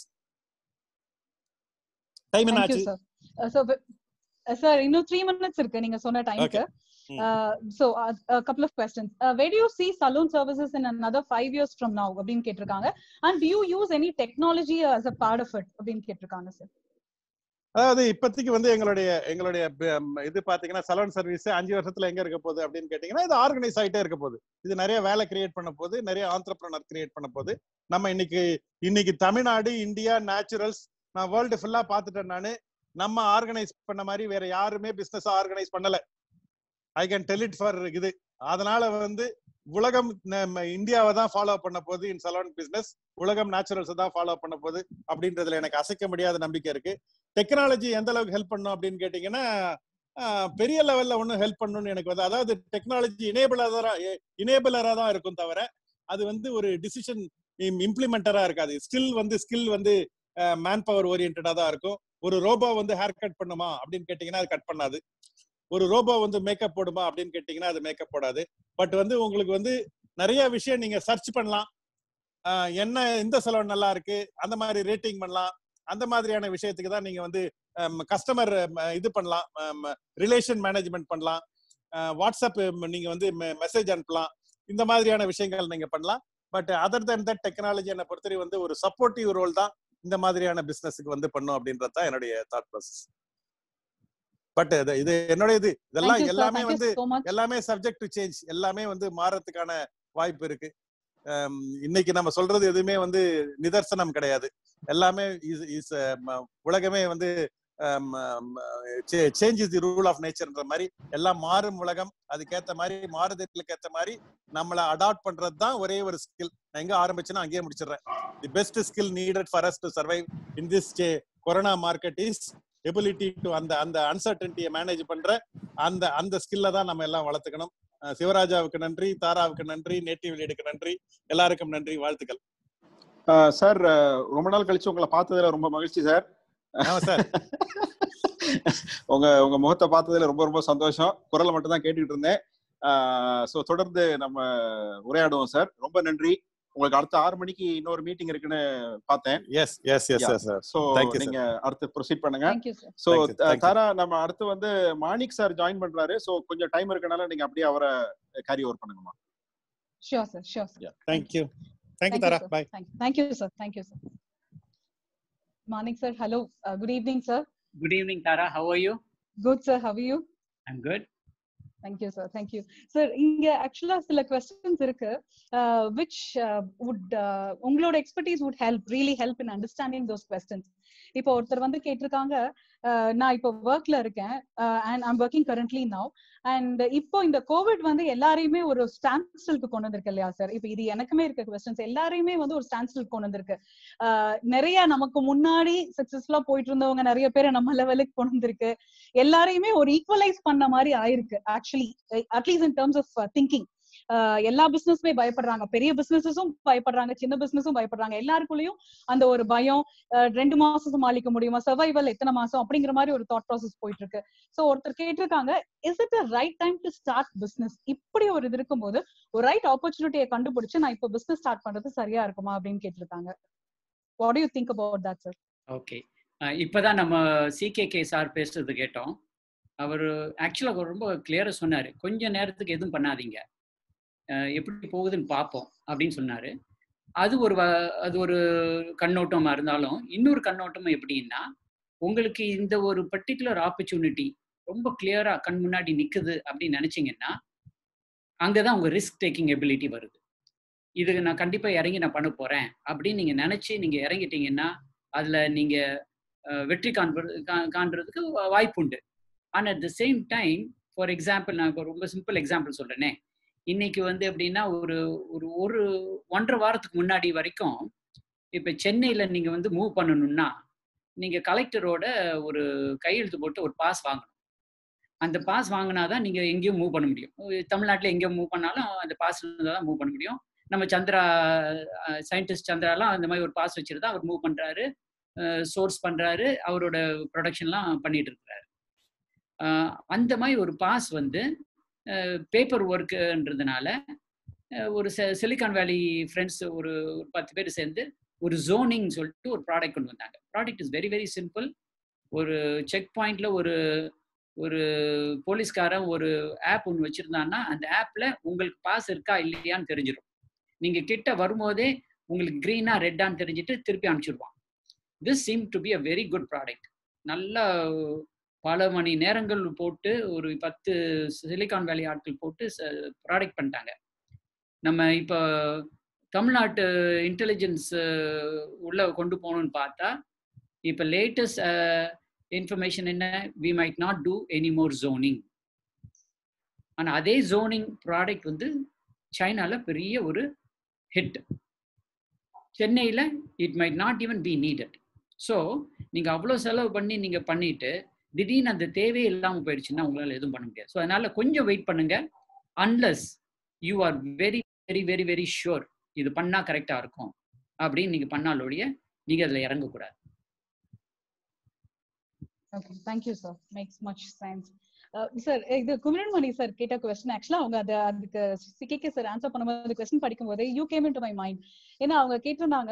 time என்ன
Thank you,
ஆச்சு
sir. Uh, so, uh, sir, இன்னும் த்ரீ மினிட்ஸ் இருக்கு நீங்க சொன்ன டைம்க்கு
Mm.
So couple of questions where you see salon services in another five years from now அப்படின்னு கேட்டிருக்காங்க and you use any technology as a part of it அப்படின்னு கேட்டிருக்காங்க sir
அதாவது இப்போதைக்கு வந்து எங்களுடைய எங்களுடைய ப- ம், இது பாத்தீங்கன்னா சலூன் சர்வீஸ் அஞ்சு வருஷத்துல எங்க இருக்க போகுது அப்படின்னு கேட்டீங்கன்னா இது ஆர்கனைஸ் ஆயிட்டே இருக்க போகுது இது நிறைய வேலை கிரியேட் பண்ண போகுது நிறைய ஆண்டர்பிரனர் கிரியேட் பண்ண போகுது நம்ம இன்னைக்கு இன்னைக்கு தமிழ்நாடு இந்தியா நேச்சுரல்ஸ் நான் வேர்ல்டு ஃபுல்லா பார்த்துட்டேன் நானு நம்ம ஆர்கனைஸ் பண்ண மாதிரி வேற யாருமே பிசினஸ் ஆர்கனைஸ் பண்ணல I can tell it for இது அதனால வந்து உலகம் நம்ம இந்தியாவை தான் ஃபாலோ பண்ண போகுது இன் சலூன் பிசினஸ் உலகம் நேச்சுரல்ஸ் தான் ஃபாலோ பண்ண போகுது அப்படின்றதுல எனக்கு அசைக்க முடியாத நம்பிக்கை இருக்கு டெக்னாலஜி எந்த அளவுக்கு ஹெல்ப் பண்ணும் அப்படின்னு கேட்டீங்கன்னா ஆஹ், பெரிய லெவல்ல ஒன்றும் ஹெல்ப் பண்ணணும்னு எனக்கு வந்து அதாவது டெக்னாலஜி இனேபிளரா இனேபிளரா தான் இருக்கும் தவிர அது வந்து ஒரு டிசிஷன் இம்ப்ளிமெண்டரா இருக்காது ஸ்கில் வந்து ஸ்கில் வந்து மேன் பவர் ஓரியன்டா தான் இருக்கும் ஒரு ரோபோ வந்து ஹேர் கட் பண்ணுமா அப்படின்னு கேட்டீங்கன்னா அது கட் பண்ணாது ஒரு ரோபோ வந்து மேக்கப் போடுமா அப்படின்னு கேட்டீங்கன்னா அது மேக்கப் போடாது பட் வந்து உங்களுக்கு வந்து நிறைய விஷயம் நீங்க சர்ச் பண்ணலாம் ஆஹ், என்ன இந்த செலவு நல்லா இருக்கு அந்த மாதிரி ரேட்டிங் பண்ணலாம் அந்த மாதிரியான விஷயத்துக்கு தான் நீங்க வந்து கஸ்டமர் இது பண்ணலாம் ரிலேஷன் மேனேஜ்மெண்ட் பண்ணலாம் அஹ், வாட்ஸ்அப் ம், நீங்க வந்து மெசேஜ் அனுப்பலாம் இந்த மாதிரியான விஷயங்கள் நீங்க பண்ணலாம் but other than that technology என்னை பொறுத்தவரை வந்து ஒரு சப்போர்ட்டிவ் ரோல் தான் இந்த மாதிரியான பிசினஸ்க்கு வந்து பண்ணும் அப்படின்றது தான் என்னுடைய தாட் ப்ராசஸ் பட் இது என்னுடைய இது இதெல்லாம்
Thank you, sir.
எல்லாமே
Thank you
வந்து
so much.
எல்லாமே சப்ஜெக்ட் டு சேஞ்ச் எல்லாமே வந்து மாறத்துக்கான வாய்ப்பு இருக்கு அம், இன்னைக்கு நம்ம சொல்றது எதுவுமே வந்து நிதர்சனம் கிடையாது எல்லாமே is- is, அம், உலகமே வந்து change is the rule of நேச்சர்ன்ற மாதிரி எல்லாம் மாறும் உலகம் அதுக்கேத்த மாதிரி மாறுதலுக்கு ஏத்த மாதிரி நம்மள அடாப்ட் பண்றது தான் ஒரே ஒரு ஸ்கில் நான் எங்க ஆரம்பிச்சேன்னா அங்கேயே முடிச்சிடுறேன் the best skill needed for us to survive in this corona market is ability to அந்த அந்த அன்சர்டன்டியை மேனேஜ் பண்ற அந்த அந்த ஸ்கில்ல தான் நம்ம எல்லாம் வளர்த்துக்கணும் அஹ் சிவராஜாவுக்கு நன்றி தாராவுக்கு நன்றி நேட்டிவ் லீடுக்கு நன்றி எல்லாருக்கும் நன்றி வாழ்த்துக்கள்
சார் ரொம்ப நாள் கழிச்சு உங்களை பார்த்ததுல ரொம்ப மகிழ்ச்சி சார்
ஆமா சார்
உங்க உங்க முகத்தை பார்த்ததுல ரொம்ப ரொம்ப சந்தோஷம் குரலை மட்டும் தான் கேட்டுக்கிட்டு இருந்தேன் ஸோ தொடர்ந்து நம்ம உரையாடுவோம் சார் ரொம்ப நன்றி உங்களுக்கு அடுத்த ஆறு மணிக்கு இன்னொரு மீட்டிங் இருக்குன்னு பார்த்தேன்
yes yes yes
Yeah.
Yes sir
so
Thank you, sir.
நீங்க அடுத்து ப்ரொசீட் பண்ணுங்க
Thank you, sir.
So
Thank you, thank you.
Thara நம்ம அடுத்து வந்து மாணிக் சார் ஜாயின் பண்றாரு ஸோ கொஞ்சம் டைம் இருக்கனால நீங்க அப்படியே அவரை கேரி ஓவர் பண்ணுங்கம்மா
Sure, sir. Sure, sir.
Thank you thank you
Thank you,
Thara
sir.
Bye
Thank you. Thank you, sir. Thank you, sir. Manik, sir. Hello. Uh, good evening, sir.
Good evening, Tara. How are you?
Good, sir. How are you?
I'm good.
Thank you, sir. Thank you. Sir, இங்க ஆக்சுவலா சில questions இருக்கு uh, which uh, would uh, உங்களோட expertise would help really help in understanding those questions. இப்போ ஒருத்தர் வந்து கேட்டிருக்காங்க uh, நான் இப்போ ஒர்க்ல இருக்கேன் and I'm working currently now and இப்போ இந்த கோவிட் வந்து எல்லாரையுமே ஒரு ஸ்டாண்ட் ஸ்டில்க்கு கொண்டு வந்திருக்கு இல்லையா சார் இப்போ இது எனக்குமே இருக்க கொஸ்டின்ஸ் எல்லாரையுமே வந்து ஒரு ஸ்டாண்ட் ஸ்டில் கொண்டு வந்திருக்கு ஆஹ் நிறைய நமக்கு முன்னாடி சக்சஸ்ஃபுல்லா போயிட்டு இருந்தவங்க நிறைய பேரை நம்ம லெவலுக்கு கொண்டு வந்திருக்கு எல்லாரையுமே ஒரு ஈக்குவலைஸ் பண்ண மாதிரி ஆயிருக்கு actually at least in terms of thinking எல்லா பிசினஸுமே பயப்படுறாங்க பெரிய பிசினஸஸும் பயப்படுறாங்க சின்ன பிசினஸும் பயப்படுறாங்க எல்லாருக்குள்ளயும் அந்த ஒரு பயம் அஹ் ரெண்டு மாசம் சமாளிக்க முடியுமா சர்வைவல் எத்தனை மாசம் அப்படிங்கிற மாதிரி ஒரு தாட் ப்ராசஸ் போயிட்டு இருக்கு சோ ஒருத்தர் கேட்டிருக்காங்க is it a right time to start business இப்படி ஒரு இது இருக்கும்போது ஒரு ரைட் ஆப்பர்ச்சுனிட்டியை கண்டுபிடிச்சு நான் இப்போ பிசினஸ் ஸ்டார்ட் பண்றது சரியா இருக்குமா அப்படின்னு கேட்டிருக்காங்க what you think about that sir
okay இப்போதான் நம்ம சிகேகே சார் பேசுறது கேட்டோம் அவர் ஆக்சுவலாக ரொம்ப கிளியராக சொன்னார் கொஞ்ச நேரத்துக்கு எதுவும் பண்ணாதீங்க அஹ் எப்படி போகுதுன்னு பார்ப்போம் அப்படின்னு சொன்னார் அது ஒரு வ- அது ஒரு கண்ணோட்டமாக இருந்தாலும் இன்னொரு கண்ணோட்டம் எப்படின்னா உங்களுக்கு இந்த ஒரு பர்டிகுலர் ஆப்பர்ச்சுனிட்டி ரொம்ப கிளியராக கண் முன்னாடி நிற்குது அப்படின்னு நினச்சிங்கன்னா அங்கே தான் உங்கள் ரிஸ்க் டேக்கிங் எபிலிட்டி வருது இது நான் கண்டிப்பாக இறங்கி நான் பண்ண போகிறேன் அப்படின்னு நீங்கள் நினச்சி நீங்கள் இறங்கிட்டீங்கன்னா அதில் நீங்கள் வெற்றி காண்பது கா- காண்றதுக்கு வா- வாய்ப்புண்டு ஆனால் at the same time for example நான் இப்போ ரொம்ப சிம்பிள் எக்ஸாம்பிள் சொல்றேனே இன்னைக்கு வந்து எப்படின்னா ஒரு ஒரு ஒரு ஒன்றரை வாரத்துக்கு முன்னாடி வரைக்கும் இப்போ சென்னையில நீங்க வந்து மூவ் பண்ணணும்னா நீங்க கலெக்டரோட ஒரு கையெழுத்து போட்டு ஒரு பாஸ் வாங்கணும் அந்த பாஸ் வாங்கினாதான் நீங்க எங்கேயும் மூவ் பண்ண முடியும் தமிழ்நாட்டில் எங்கேயும் மூவ் பண்ணாலும் அந்த பாஸ் இருந்தால் தான் மூவ் பண்ண முடியும் நம்ம சந்திரா சயின்டிஸ்ட் சந்திராலாம் அந்த மாதிரி ஒரு பாஸ் வச்சுருந்தா அவர் மூவ் பண்றாரு சோர்ஸ் பண்றாரு அவரோட ப்ரொடக்ஷன்லாம் பண்ணிட்டு இருக்கிறாரு அஹ் அந்த மாதிரி ஒரு பாஸ் வந்து பேப்பர் ஒர்க்குன்றதுனால ஒரு சிலிகான் வேலி ஃப்ரெண்ட்ஸ் ஒரு ஒரு பத்து பேர் சேர்ந்து ஒரு ஜோனிங் சொல்லிட்டு ஒரு ப்ராடக்ட் கொண்டு வந்தாங்க product is very very simple ஒரு செக் பாயிண்ட்ல ஒரு ஒரு போலீஸ்காரன் ஒரு ஆப் ஒன்று வச்சிருந்தான்னா அந்த ஆப்ல உங்களுக்கு பாஸ் இருக்கா இல்லையான்னு தெரிஞ்சிடும் நீங்க கிட்ட வரும்போதே உங்களுக்கு க்ரீனா ரெட்டான்னு தெரிஞ்சுட்டு திருப்பி அனுப்பிச்சிடுவான் this seem to be a very good product நல்லா பல மணி நேரங்கள் போட்டு ஒரு பத்து சிலிகான் வேலி ஆட்கள் போட்டு ப்ராடக்ட் பண்ணிட்டாங்க நம்ம இப்போ தமிழ்நாட்டு இன்டெலிஜென்ஸ் உள்ள கொண்டு போகணும்னு பார்த்தா இப்போ லேட்டஸ்ட் இன்ஃபர்மேஷன் என்ன we might not do any more zoning ஆனால் அதே ஜோனிங் ப்ராடக்ட் வந்து சைனாவில் பெரிய ஒரு ஹிட் சென்னையில் it might not even be needed so நீங்கள் அவ்வளோ செலவு பண்ணி நீங்கள் பண்ணிட்டு திடீர்னு அந்த தேவையே இல்லாமல் போயிடுச்சுன்னா உங்களால் எதுவும் பண்ண முடியாது ஸோ அதனால கொஞ்சம் வெயிட் பண்ணுங்க unless you are very very very very sure இது பண்ணால் கரெக்டாக இருக்கும் அப்படின்னு நீங்கள் பண்ணாலோடைய நீங்கள் அதில் இறங்கக்கூடாது
okay thank you sir makes much sense sir இது குமரன்மணி சார் கேட்ட கொஸ்டின் ஆக்சுவலா அவங்க அதை அதுக்கு சிகேகே சார் ஆன்சர் பண்ணும்போது படிக்கும் படிக்கும்போது you came into my mind ஏன்னா அவங்க கேட்டிருந்தாங்க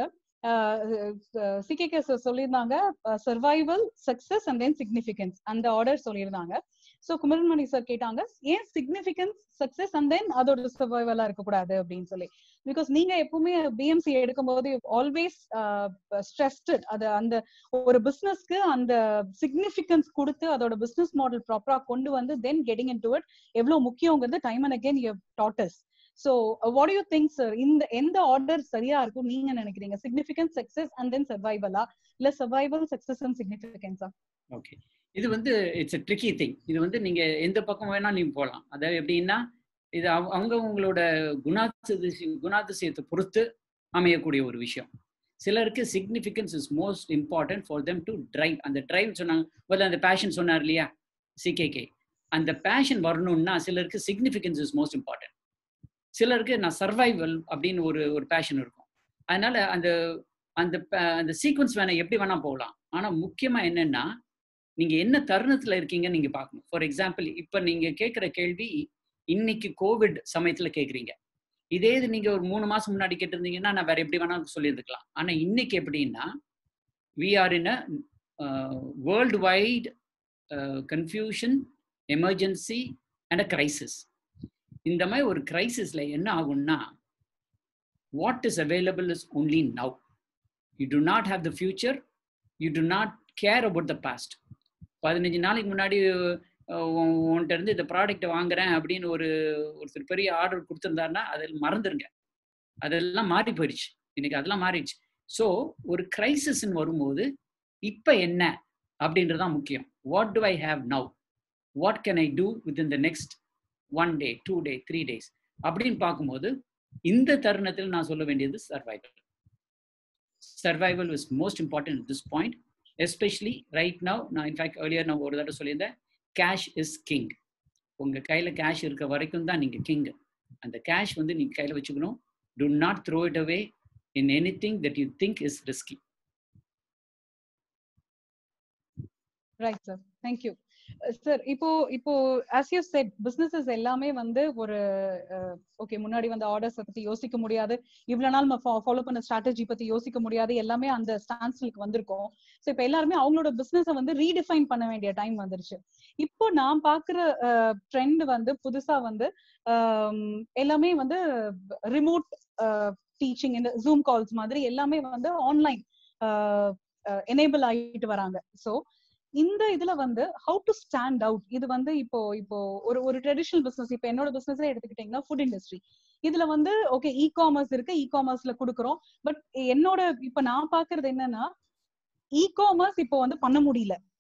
சிகேகே சார் சொல்லியிருந்தாங்க survival success and then significance அந்த ஆர்டர் சொல்லியிருந்தாங்க ஸோ குமரன்மணி சார் கேட்டாங்க ஏன் சிக்னிஃபிகன்ஸ் சக்சஸ் அண்ட் தென் அதோட சர்வைவலா இருக்கக்கூடாது அப்படின்னு சொல்லி பிகாஸ் நீங்க எப்பவுமே பிஎம்சி எடுக்கும்போது ஆல்வேஸ் ஸ்ட்ரெஸ்ட் அது அந்த ஒரு பிசினஸ்க்கு அந்த சிக்னிஃபிகன்ஸ் கொடுத்து அதோட பிசினஸ் மாடல் ப்ராப்பரா கொண்டு வந்து then getting into it எவ்வளவு முக்கியங்கிறது time and again you taught us so what you think sir இந்த எந்த ஆர்டர் சரியா இருக்கும் நீங்க நினைக்கிறீங்க சிக்னிஃபிகன்ட் சக்சஸ் அண்ட் தென் சர்வைவலா இல்ல சர்வைவல் சக்சஸ் அண்ட் சிக்னிஃபிகன்ஸா
ஓகே இது வந்து இட்ஸ் ட்ரிக்கி திங் இது வந்து நீங்க எந்த பக்கம் வேணா நீங்க போகலாம் அதாவது எப்படின்னா இது அவங்க உங்களோட குணாதிசய குணாதிசயத்தை பொறுத்து அமையக்கூடிய ஒரு விஷயம் சிலருக்கு significance is most important for them to drive அந்த ட்ரைவ் சொன்னாங்க முதல்ல அந்த பேஷன் சொன்னார் இல்லையா சிகேகே அந்த பேஷன் வரணும்னா சிலருக்கு சிக்னிஃபிகன்ஸ் இஸ் மோஸ்ட் இம்பார்ட்டன்ட் சிலருக்கு நான் சர்வைவல் அப்படின்னு ஒரு ஒரு பேஷன் இருக்கும் அதனால அந்த அந்த அந்த சீக்வன்ஸ் வேணா எப்படி வேணா போகலாம் ஆனா முக்கியமா என்னன்னா நீங்க என்ன தருணத்துல இருக்கீங்கன்னு நீங்க பார்க்கணும் ஃபார் எக்ஸாம்பிள் இப்ப நீங்க கேட்கிற கேள்வி இன்னைக்கு கோவிட் சமயத்துல கேக்குறீங்க இதே இது நீங்க ஒரு மூணு மாசம் முன்னாடி கேட்டிருந்தீங்கன்னா நான் வேற எப்படி வேணாலும் சொல்லியிருந்துக்கலாம் ஆனா இன்னைக்கு எப்படின்னா we are in a world wide confusion emergency and a crisis இந்த மாதிரி ஒரு கிரைசிஸ்ல என்ன ஆகும்னா what is available is only now you do not have the future you do not care about the past பதினஞ்சு நாளைக்கு முன்னாடி உன்கிட்ட இருந்து இந்த ப்ராடக்ட்டை வாங்குறேன் அப்படின்னு ஒரு ஒருத்தர் பெரிய ஆர்டர் கொடுத்துருந்தாருன்னா அதில் மறந்துருங்க அதெல்லாம் மாறி போயிடுச்சு இன்னைக்கு அதெல்லாம் மாறிடுச்சு ஸோ ஒரு கிரைசிஸ்ன்னு வரும்போது இப்போ என்ன அப்படின்றதான் முக்கியம் what do I have now what can I do within the next one day two day three days அப்படின்னு பார்க்கும்போது இந்த தருணத்தில் நான் சொல்ல வேண்டியது survival survival is most important this point especially right now நான் இன்ஃபேக்ட் ஏர்லியர் நான் ஒரு தடவை சொல்லியிருந்தேன் கேஷ் இஸ் கிங் உங்க கையில கேஷ் இருக்க வரைக்கும் தான் நீங்க கிங் அந்த கேஷ் வந்து நீங்க கையில வச்சுக்கணும் do not throw it away in anything that you think is risky
right sir thank you sir இப்போ இப்போ ஆஸ் யூ செட் பிசினஸஸ் எல்லாமே வந்து ஒரு ஓகே முன்னாடி வந்த ஆர்டர்ஸ் பத்தி யோசிக்க முடியாது இவ்வளவு நாள் நம்ம ஃபாலோ பண்ண ஸ்ட்ராட்டஜி பத்தி யோசிக்க முடியாது எல்லாமே அந்த ஸ்டான்ஸ்லுக்கு வந்திருக்கோம் ஸோ இப்போ எல்லாருமே அவங்களோட பிசினஸை வந்து ரீடிஃபைன் பண்ண வேண்டிய டைம் வந்துருச்சு இப்போ நான் பாக்குற ட்ரெண்ட் வந்து புதுசா வந்து எல்லாமே வந்து ரிமோட் டீச்சிங் இந்த ஜூம் கால்ஸ் மாதிரி எல்லாமே வந்து ஆன்லைன் எனேபிள் ஆகிட்டு வராங்க ஸோ இந்த இதுல வந்து ஹவு டு ஸ்டாண்ட் அவுட் இது வந்து இப்போ இப்போ ஒரு ஒரு ட்ரெடிஷனல் பிசினஸ் இப்போ என்னோட பிசினஸ் எடுத்துக்கிட்டீங்கன்னா ஃபுட் இண்டஸ்ட்ரி இதுல வந்து ஓகே இ காமர்ஸ் இருக்கு இ காமர்ஸ்ல கொடுக்குறோம் பட் என்னோட இப்ப நான் பாக்குறது என்னன்னா இ காமர்ஸ் இப்போ வந்து பண்ண முடியல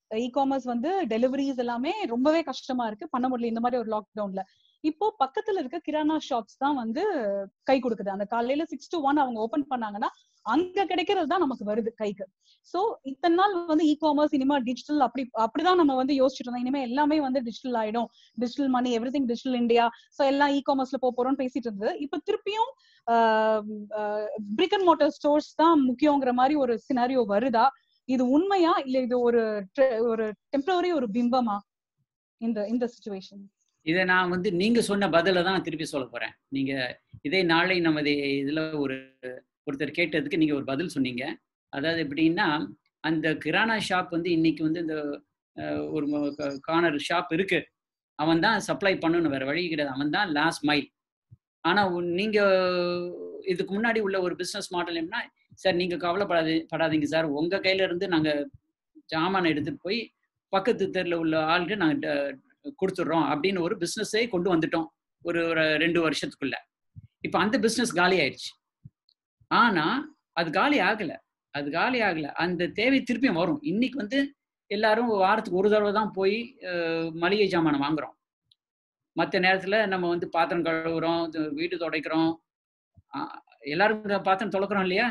இ காமர்ஸ் வந்து டெலிவரிஸ் எல்லாமே ரொம்பவே கஷ்டமா இருக்கு பண்ண முடியல இந்த மாதிரி ஒரு லாக்டவுன்ல இப்போ பக்கத்துல இருக்க கிரானா ஷாப்ஸ் தான் வந்து கை கொடுக்குது அந்த காலையில சிக்ஸ் டு ஒன் அவங்க ஓபன் பண்ணாங்கன்னா அங்க கிடைக்கிறது தான் நமக்கு வருது கைக்கு சோ இத்தனை நாள் வந்து இ காமர்ஸ் இனிமே டிஜிட்டல் அப்படி அப்படிதான் நம்ம வந்து யோசிச்சுட்டு இருந்தோம் இனிமே எல்லாமே வந்து டிஜிட்டல் ஆயிடும் digital money everything digital India so எல்லாம் இ காமர்ஸ்ல போக போறோம்னு பேசிட்டு இருந்தது இப்ப திருப்பியும் பிரிக் அண்ட் மோட்டர் ஸ்டோர்ஸ் தான் முக்கியங்கிற மாதிரி ஒரு சினாரியோ வருதா இது உண்மையா இல்ல இது ஒரு ஒரு டெம்பரரி ஒரு பிம்பமா இந்த இந்த சுச்சுவேஷன்
இதை நான் வந்து நீங்க சொன்ன பதில தான் திருப்பி சொல்ல போறேன் நீங்க இதே நாளை நமது இதுல ஒரு ஒருத்தர் கேட்டதுக்கு நீங்க ஒரு பதில் சொன்னீங்க அதாவது எப்படின்னா அந்த கிரானா ஷாப் வந்து இன்னைக்கு வந்து இந்த ஒரு கார்னர் ஷாப் இருக்கு அவன் தான் சப்ளை பண்ணணும் வேற வழி கிடையாது அவன் தான் லாஸ்ட் மைல் ஆனா நீங்க இதுக்கு முன்னாடி உள்ள ஒரு பிசினஸ் மாடல் என்ன சார் நீங்க கவலைப்படாது படாதீங்க சார் உங்க கையில இருந்து நாங்க ஜாமான் எடுத்துட்டு போய் பக்கத்து தெருல உள்ள ஆளுக்கு நாங்க கொடுத்துட்றோம் அப்படின்னு ஒரு பிஸ்னஸே கொண்டு வந்துட்டோம் ஒரு ஒரு ரெண்டு வருஷத்துக்குள்ள இப்போ அந்த பிஸ்னஸ் காலி ஆயிடுச்சு ஆனா அது காலி ஆகல அது காலி ஆகல அந்த தேவை திருப்பியும் வரும் இன்னைக்கு வந்து எல்லாரும் வாரத்துக்கு ஒரு தடவை தான் போய் மளிகை சாமானை வாங்குறோம் மற்ற நேரத்துல நம்ம வந்து பாத்திரம் கழுவுறோம் வீடு துடைக்கிறோம் எல்லாரும் பாத்திரம் துளக்குறோம் இல்லையா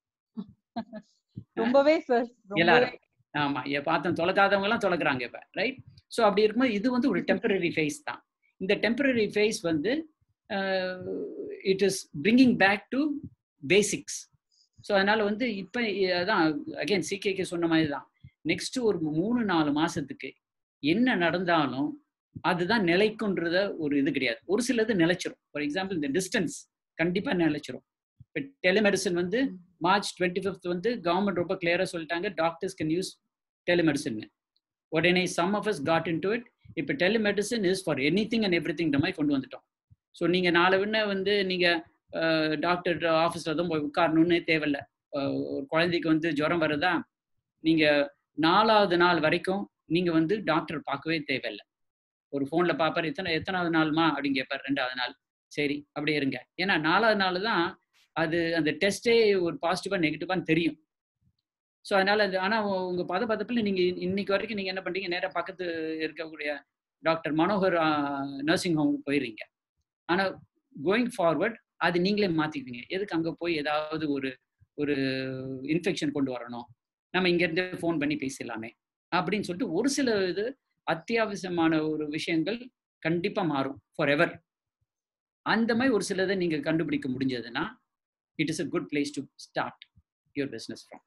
ரொம்பவே சார்
எல்லாரும் ஆமா பாத்திரம் தொலைக்காதவங்க எல்லாம் தொலைக்கிறாங்க இப்ப ரைட் ஸோ அப்படி இருக்கும்போது இது வந்து ஒரு டெம்பரரி ஃபேஸ் தான் இந்த டெம்பரரி ஃபேஸ் வந்து it is bringing back to basics so அதனால வந்து இப்போ அதான் அகைன் சிகேக்கு சொன்ன மாதிரி தான் நெக்ஸ்ட் ஒரு மூணு நாலு மாசத்துக்கு என்ன நடந்தாலும் அதுதான் நிலைக்குன்றத ஒரு இது கிடையாது ஒரு சிலது நிலைச்சிரும் ஃபார் எக்ஸாம்பிள் இந்த டிஸ்டன்ஸ் கண்டிப்பாக நிலைச்சிரும் இப்போ டெலிமெடிசன் வந்து மார்ச் டுவெண்ட்டி ஃபிஃப்த் வந்து கவர்மெண்ட் ரொம்ப கிளியராக சொல்லிட்டாங்க டாக்டர்ஸ் கேன் யூஸ் டெலிமெடிசன் உடனே some of us got into it இப்போ telemedicine is for anything and everything மாதிரி கொண்டு வந்துட்டோம் ஸோ நீங்கள் நாலு விண்ண வந்து நீங்கள் டாக்டர் ஆஃபீஸில் தான் போய் உட்காரணும்னு தேவையில்ல ஒரு குழந்தைக்கு வந்து ஜுரம் வருதா நீங்கள் நாலாவது நாள் வரைக்கும் நீங்கள் வந்து டாக்டர் பார்க்கவே தேவையில்லை ஒரு ஃபோனில் பார்ப்பார் எத்தனை எத்தனாவது நாளுமா அப்படின்னு கேட்பார் ரெண்டாவது நாள் சரி அப்படியே இருங்க ஏன்னா நாலாவது நாள் தான் அது அந்த டெஸ்ட்டே ஒரு பாசிட்டிவாக நெகட்டிவான்னு தெரியும் ஸோ அதனால அது ஆனால் உங்கள் பத பதப்பில் நீங்கள் இன்னைக்கு வரைக்கும் நீங்கள் என்ன பண்ணுறீங்க நேராக பக்கத்து இருக்கக்கூடிய டாக்டர் மனோகர் நர்சிங் ஹோம் போயிடுறீங்க ஆனால் கோயிங் ஃபார்வர்ட் அது நீங்களே மாற்றிக்குவீங்க எதுக்கு அங்கே போய் ஏதாவது ஒரு ஒரு இன்ஃபெக்ஷன் கொண்டு வரணும் நம்ம இங்கேருந்து ஃபோன் பண்ணி பேசலாமே அப்படின்னு சொல்லிட்டு ஒரு சில இது அத்தியாவசியமான ஒரு விஷயங்கள் கண்டிப்பாக மாறும் ஃபார் எவர் அந்த மாதிரி ஒரு சிலதை நீங்கள் கண்டுபிடிக்க முடிஞ்சதுன்னா it is a good place to start your business from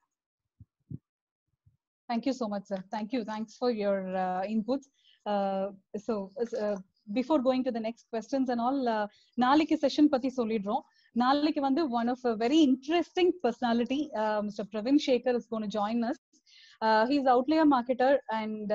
Thank you so much, sir. Thank you. Thanks for your uh, inputs. Uh, so, uh, before going to the next questions and all, uh, நாளைக்கு session பத்தி சொல்லிடுறோம் நாளைக்கு வந்து one of very interesting personality mister Praveen Sekar is gonna join us he's outlier marketer and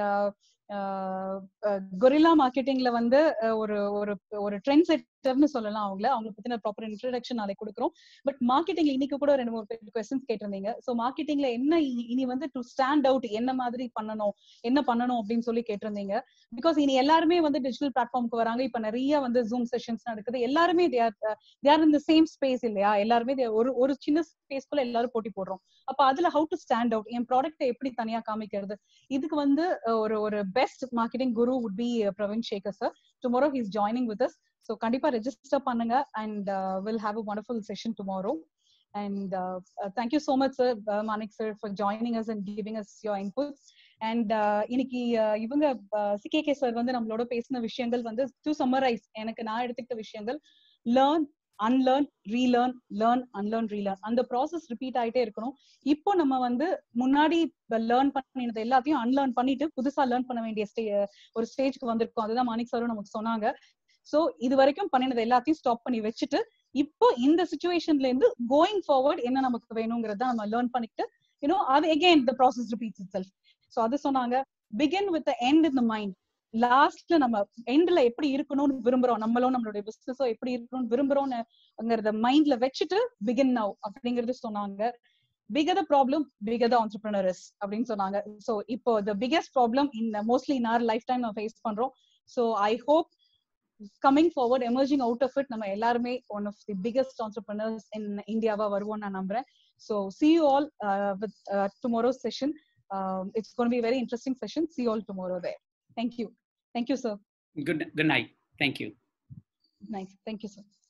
guerrilla மார்க்கெட்டிங்ல வந்து ஒரு ஒரு ஒரு ட்ரெண்ட் செட்டர்னு சொல்லலாம் அவங்கள அவங்களை பத்தின ப்ராப்பர் இன்ட்ரடக்ஷன் நாளைக்கு கொடுக்குறோம் பட் மார்க்கெட்டிங்ல இன்னைக்கு கூட ரெண்டு மூணு கொஸ்டின்ஸ் கேட்டிருந்தீங்க ஸோ மார்க்கெட்டிங்ல என்ன இனி வந்து டு ஸ்டாண்ட் அவுட் என்ன மாதிரி பண்ணணும் என்ன பண்ணணும் அப்படின்னு சொல்லி கேட்டிருந்தீங்க பிகாஸ் இனி எல்லாருமே வந்து டிஜிட்டல் பிளாட்ஃபார்முக்கு வராங்க இப்ப நிறைய வந்து ஜூம் செஷன்ஸ் நடக்குது எல்லாருமே தேர் இந்த சேம் ஸ்பேஸ் இல்லையா எல்லாருமே ஒரு ஒரு சின்ன ஸ்பேஸ்க்குள்ள எல்லாரும் போட்டி போடுறோம் அப்ப அதுல ஹவு டு ஸ்டாண்ட் அவுட் என் ப்ராடக்ட்டை எப்படி தனியா காமிக்கிறது இதுக்கு வந்து ஒரு ஒரு best marketing guru would be Praveen Sekar sir tomorrow he's joining with us so கண்டிப்பா ரெஜிஸ்டர் பண்ணுங்க and will have a wonderful session tomorrow and thank you so much sir Manik sir for joining us and giving us your inputs and இன்னைக்கு இவங்க CKK sir வந்து நம்மளோட பேசின விஷயங்கள் வந்து to summarise எனக்கு நான் எடுத்துக்கிட்ட விஷயங்கள் learn unlearn relearn learn unlearn relearn அந்த ப்ராசஸ் ரிப்பீட் ஆயிட்டே இருக்கணும் இப்போ நம்ம வந்து முன்னாடி லேர்ன் பண்ணினது எல்லாத்தையும் அன்லேர்ன் பண்ணிட்டு புதுசா லேர்ன் பண்ண வேண்டிய ஸ்டே ஒரு ஸ்டேஜ்க்கு வந்திருக்கோம் அதுதான் மாணிக் சாரும் நமக்கு சொன்னாங்க சோ இது வரைக்கும் பண்ணினது எல்லாத்தையும் ஸ்டாப் பண்ணி வச்சுட்டு இப்போ இந்த சுச்சுவேஷன்ல இருந்து கோயிங் ஃபார்வர்ட் என்ன நமக்கு வேணுங்கிறத நம்ம லேர்ன் பண்ணிட்டு யூனோ அது again the process repeats itself so அது சொன்னாங்க begin with end in the mind லாஸ்ட்ல நம்ம எண்ட்ல எப்படி இருக்கணும்னு விரும்புறோம் நம்மளும் நம்மளுடைய பிசினஸோ எப்படி இருக்கணும்னு விரும்புறோம்ங்கிறத மைண்ட்ல வச்சுட்டு பிகின் நவ் அப்படிங்கறது சொன்னாங்க figure the problem figure the entrepreneurs அப்படின்னு சொன்னாங்க ஸோ இப்போ the biggest problem in mostly in our lifetime நம்ம ஃபேஸ் பண்றோம் so I hope coming forward emerging out of it நம்ம எல்லாருமே one of the biggest entrepreneurs in இந்தியாவா வருவோம் நான் நம்புறேன் so see you all with tomorrow session um, it's going to be a very interesting session. See you all tomorrow there. Thank you. Thank you, sir.
Good, good night. Thank you.
Nice. Thank you, sir.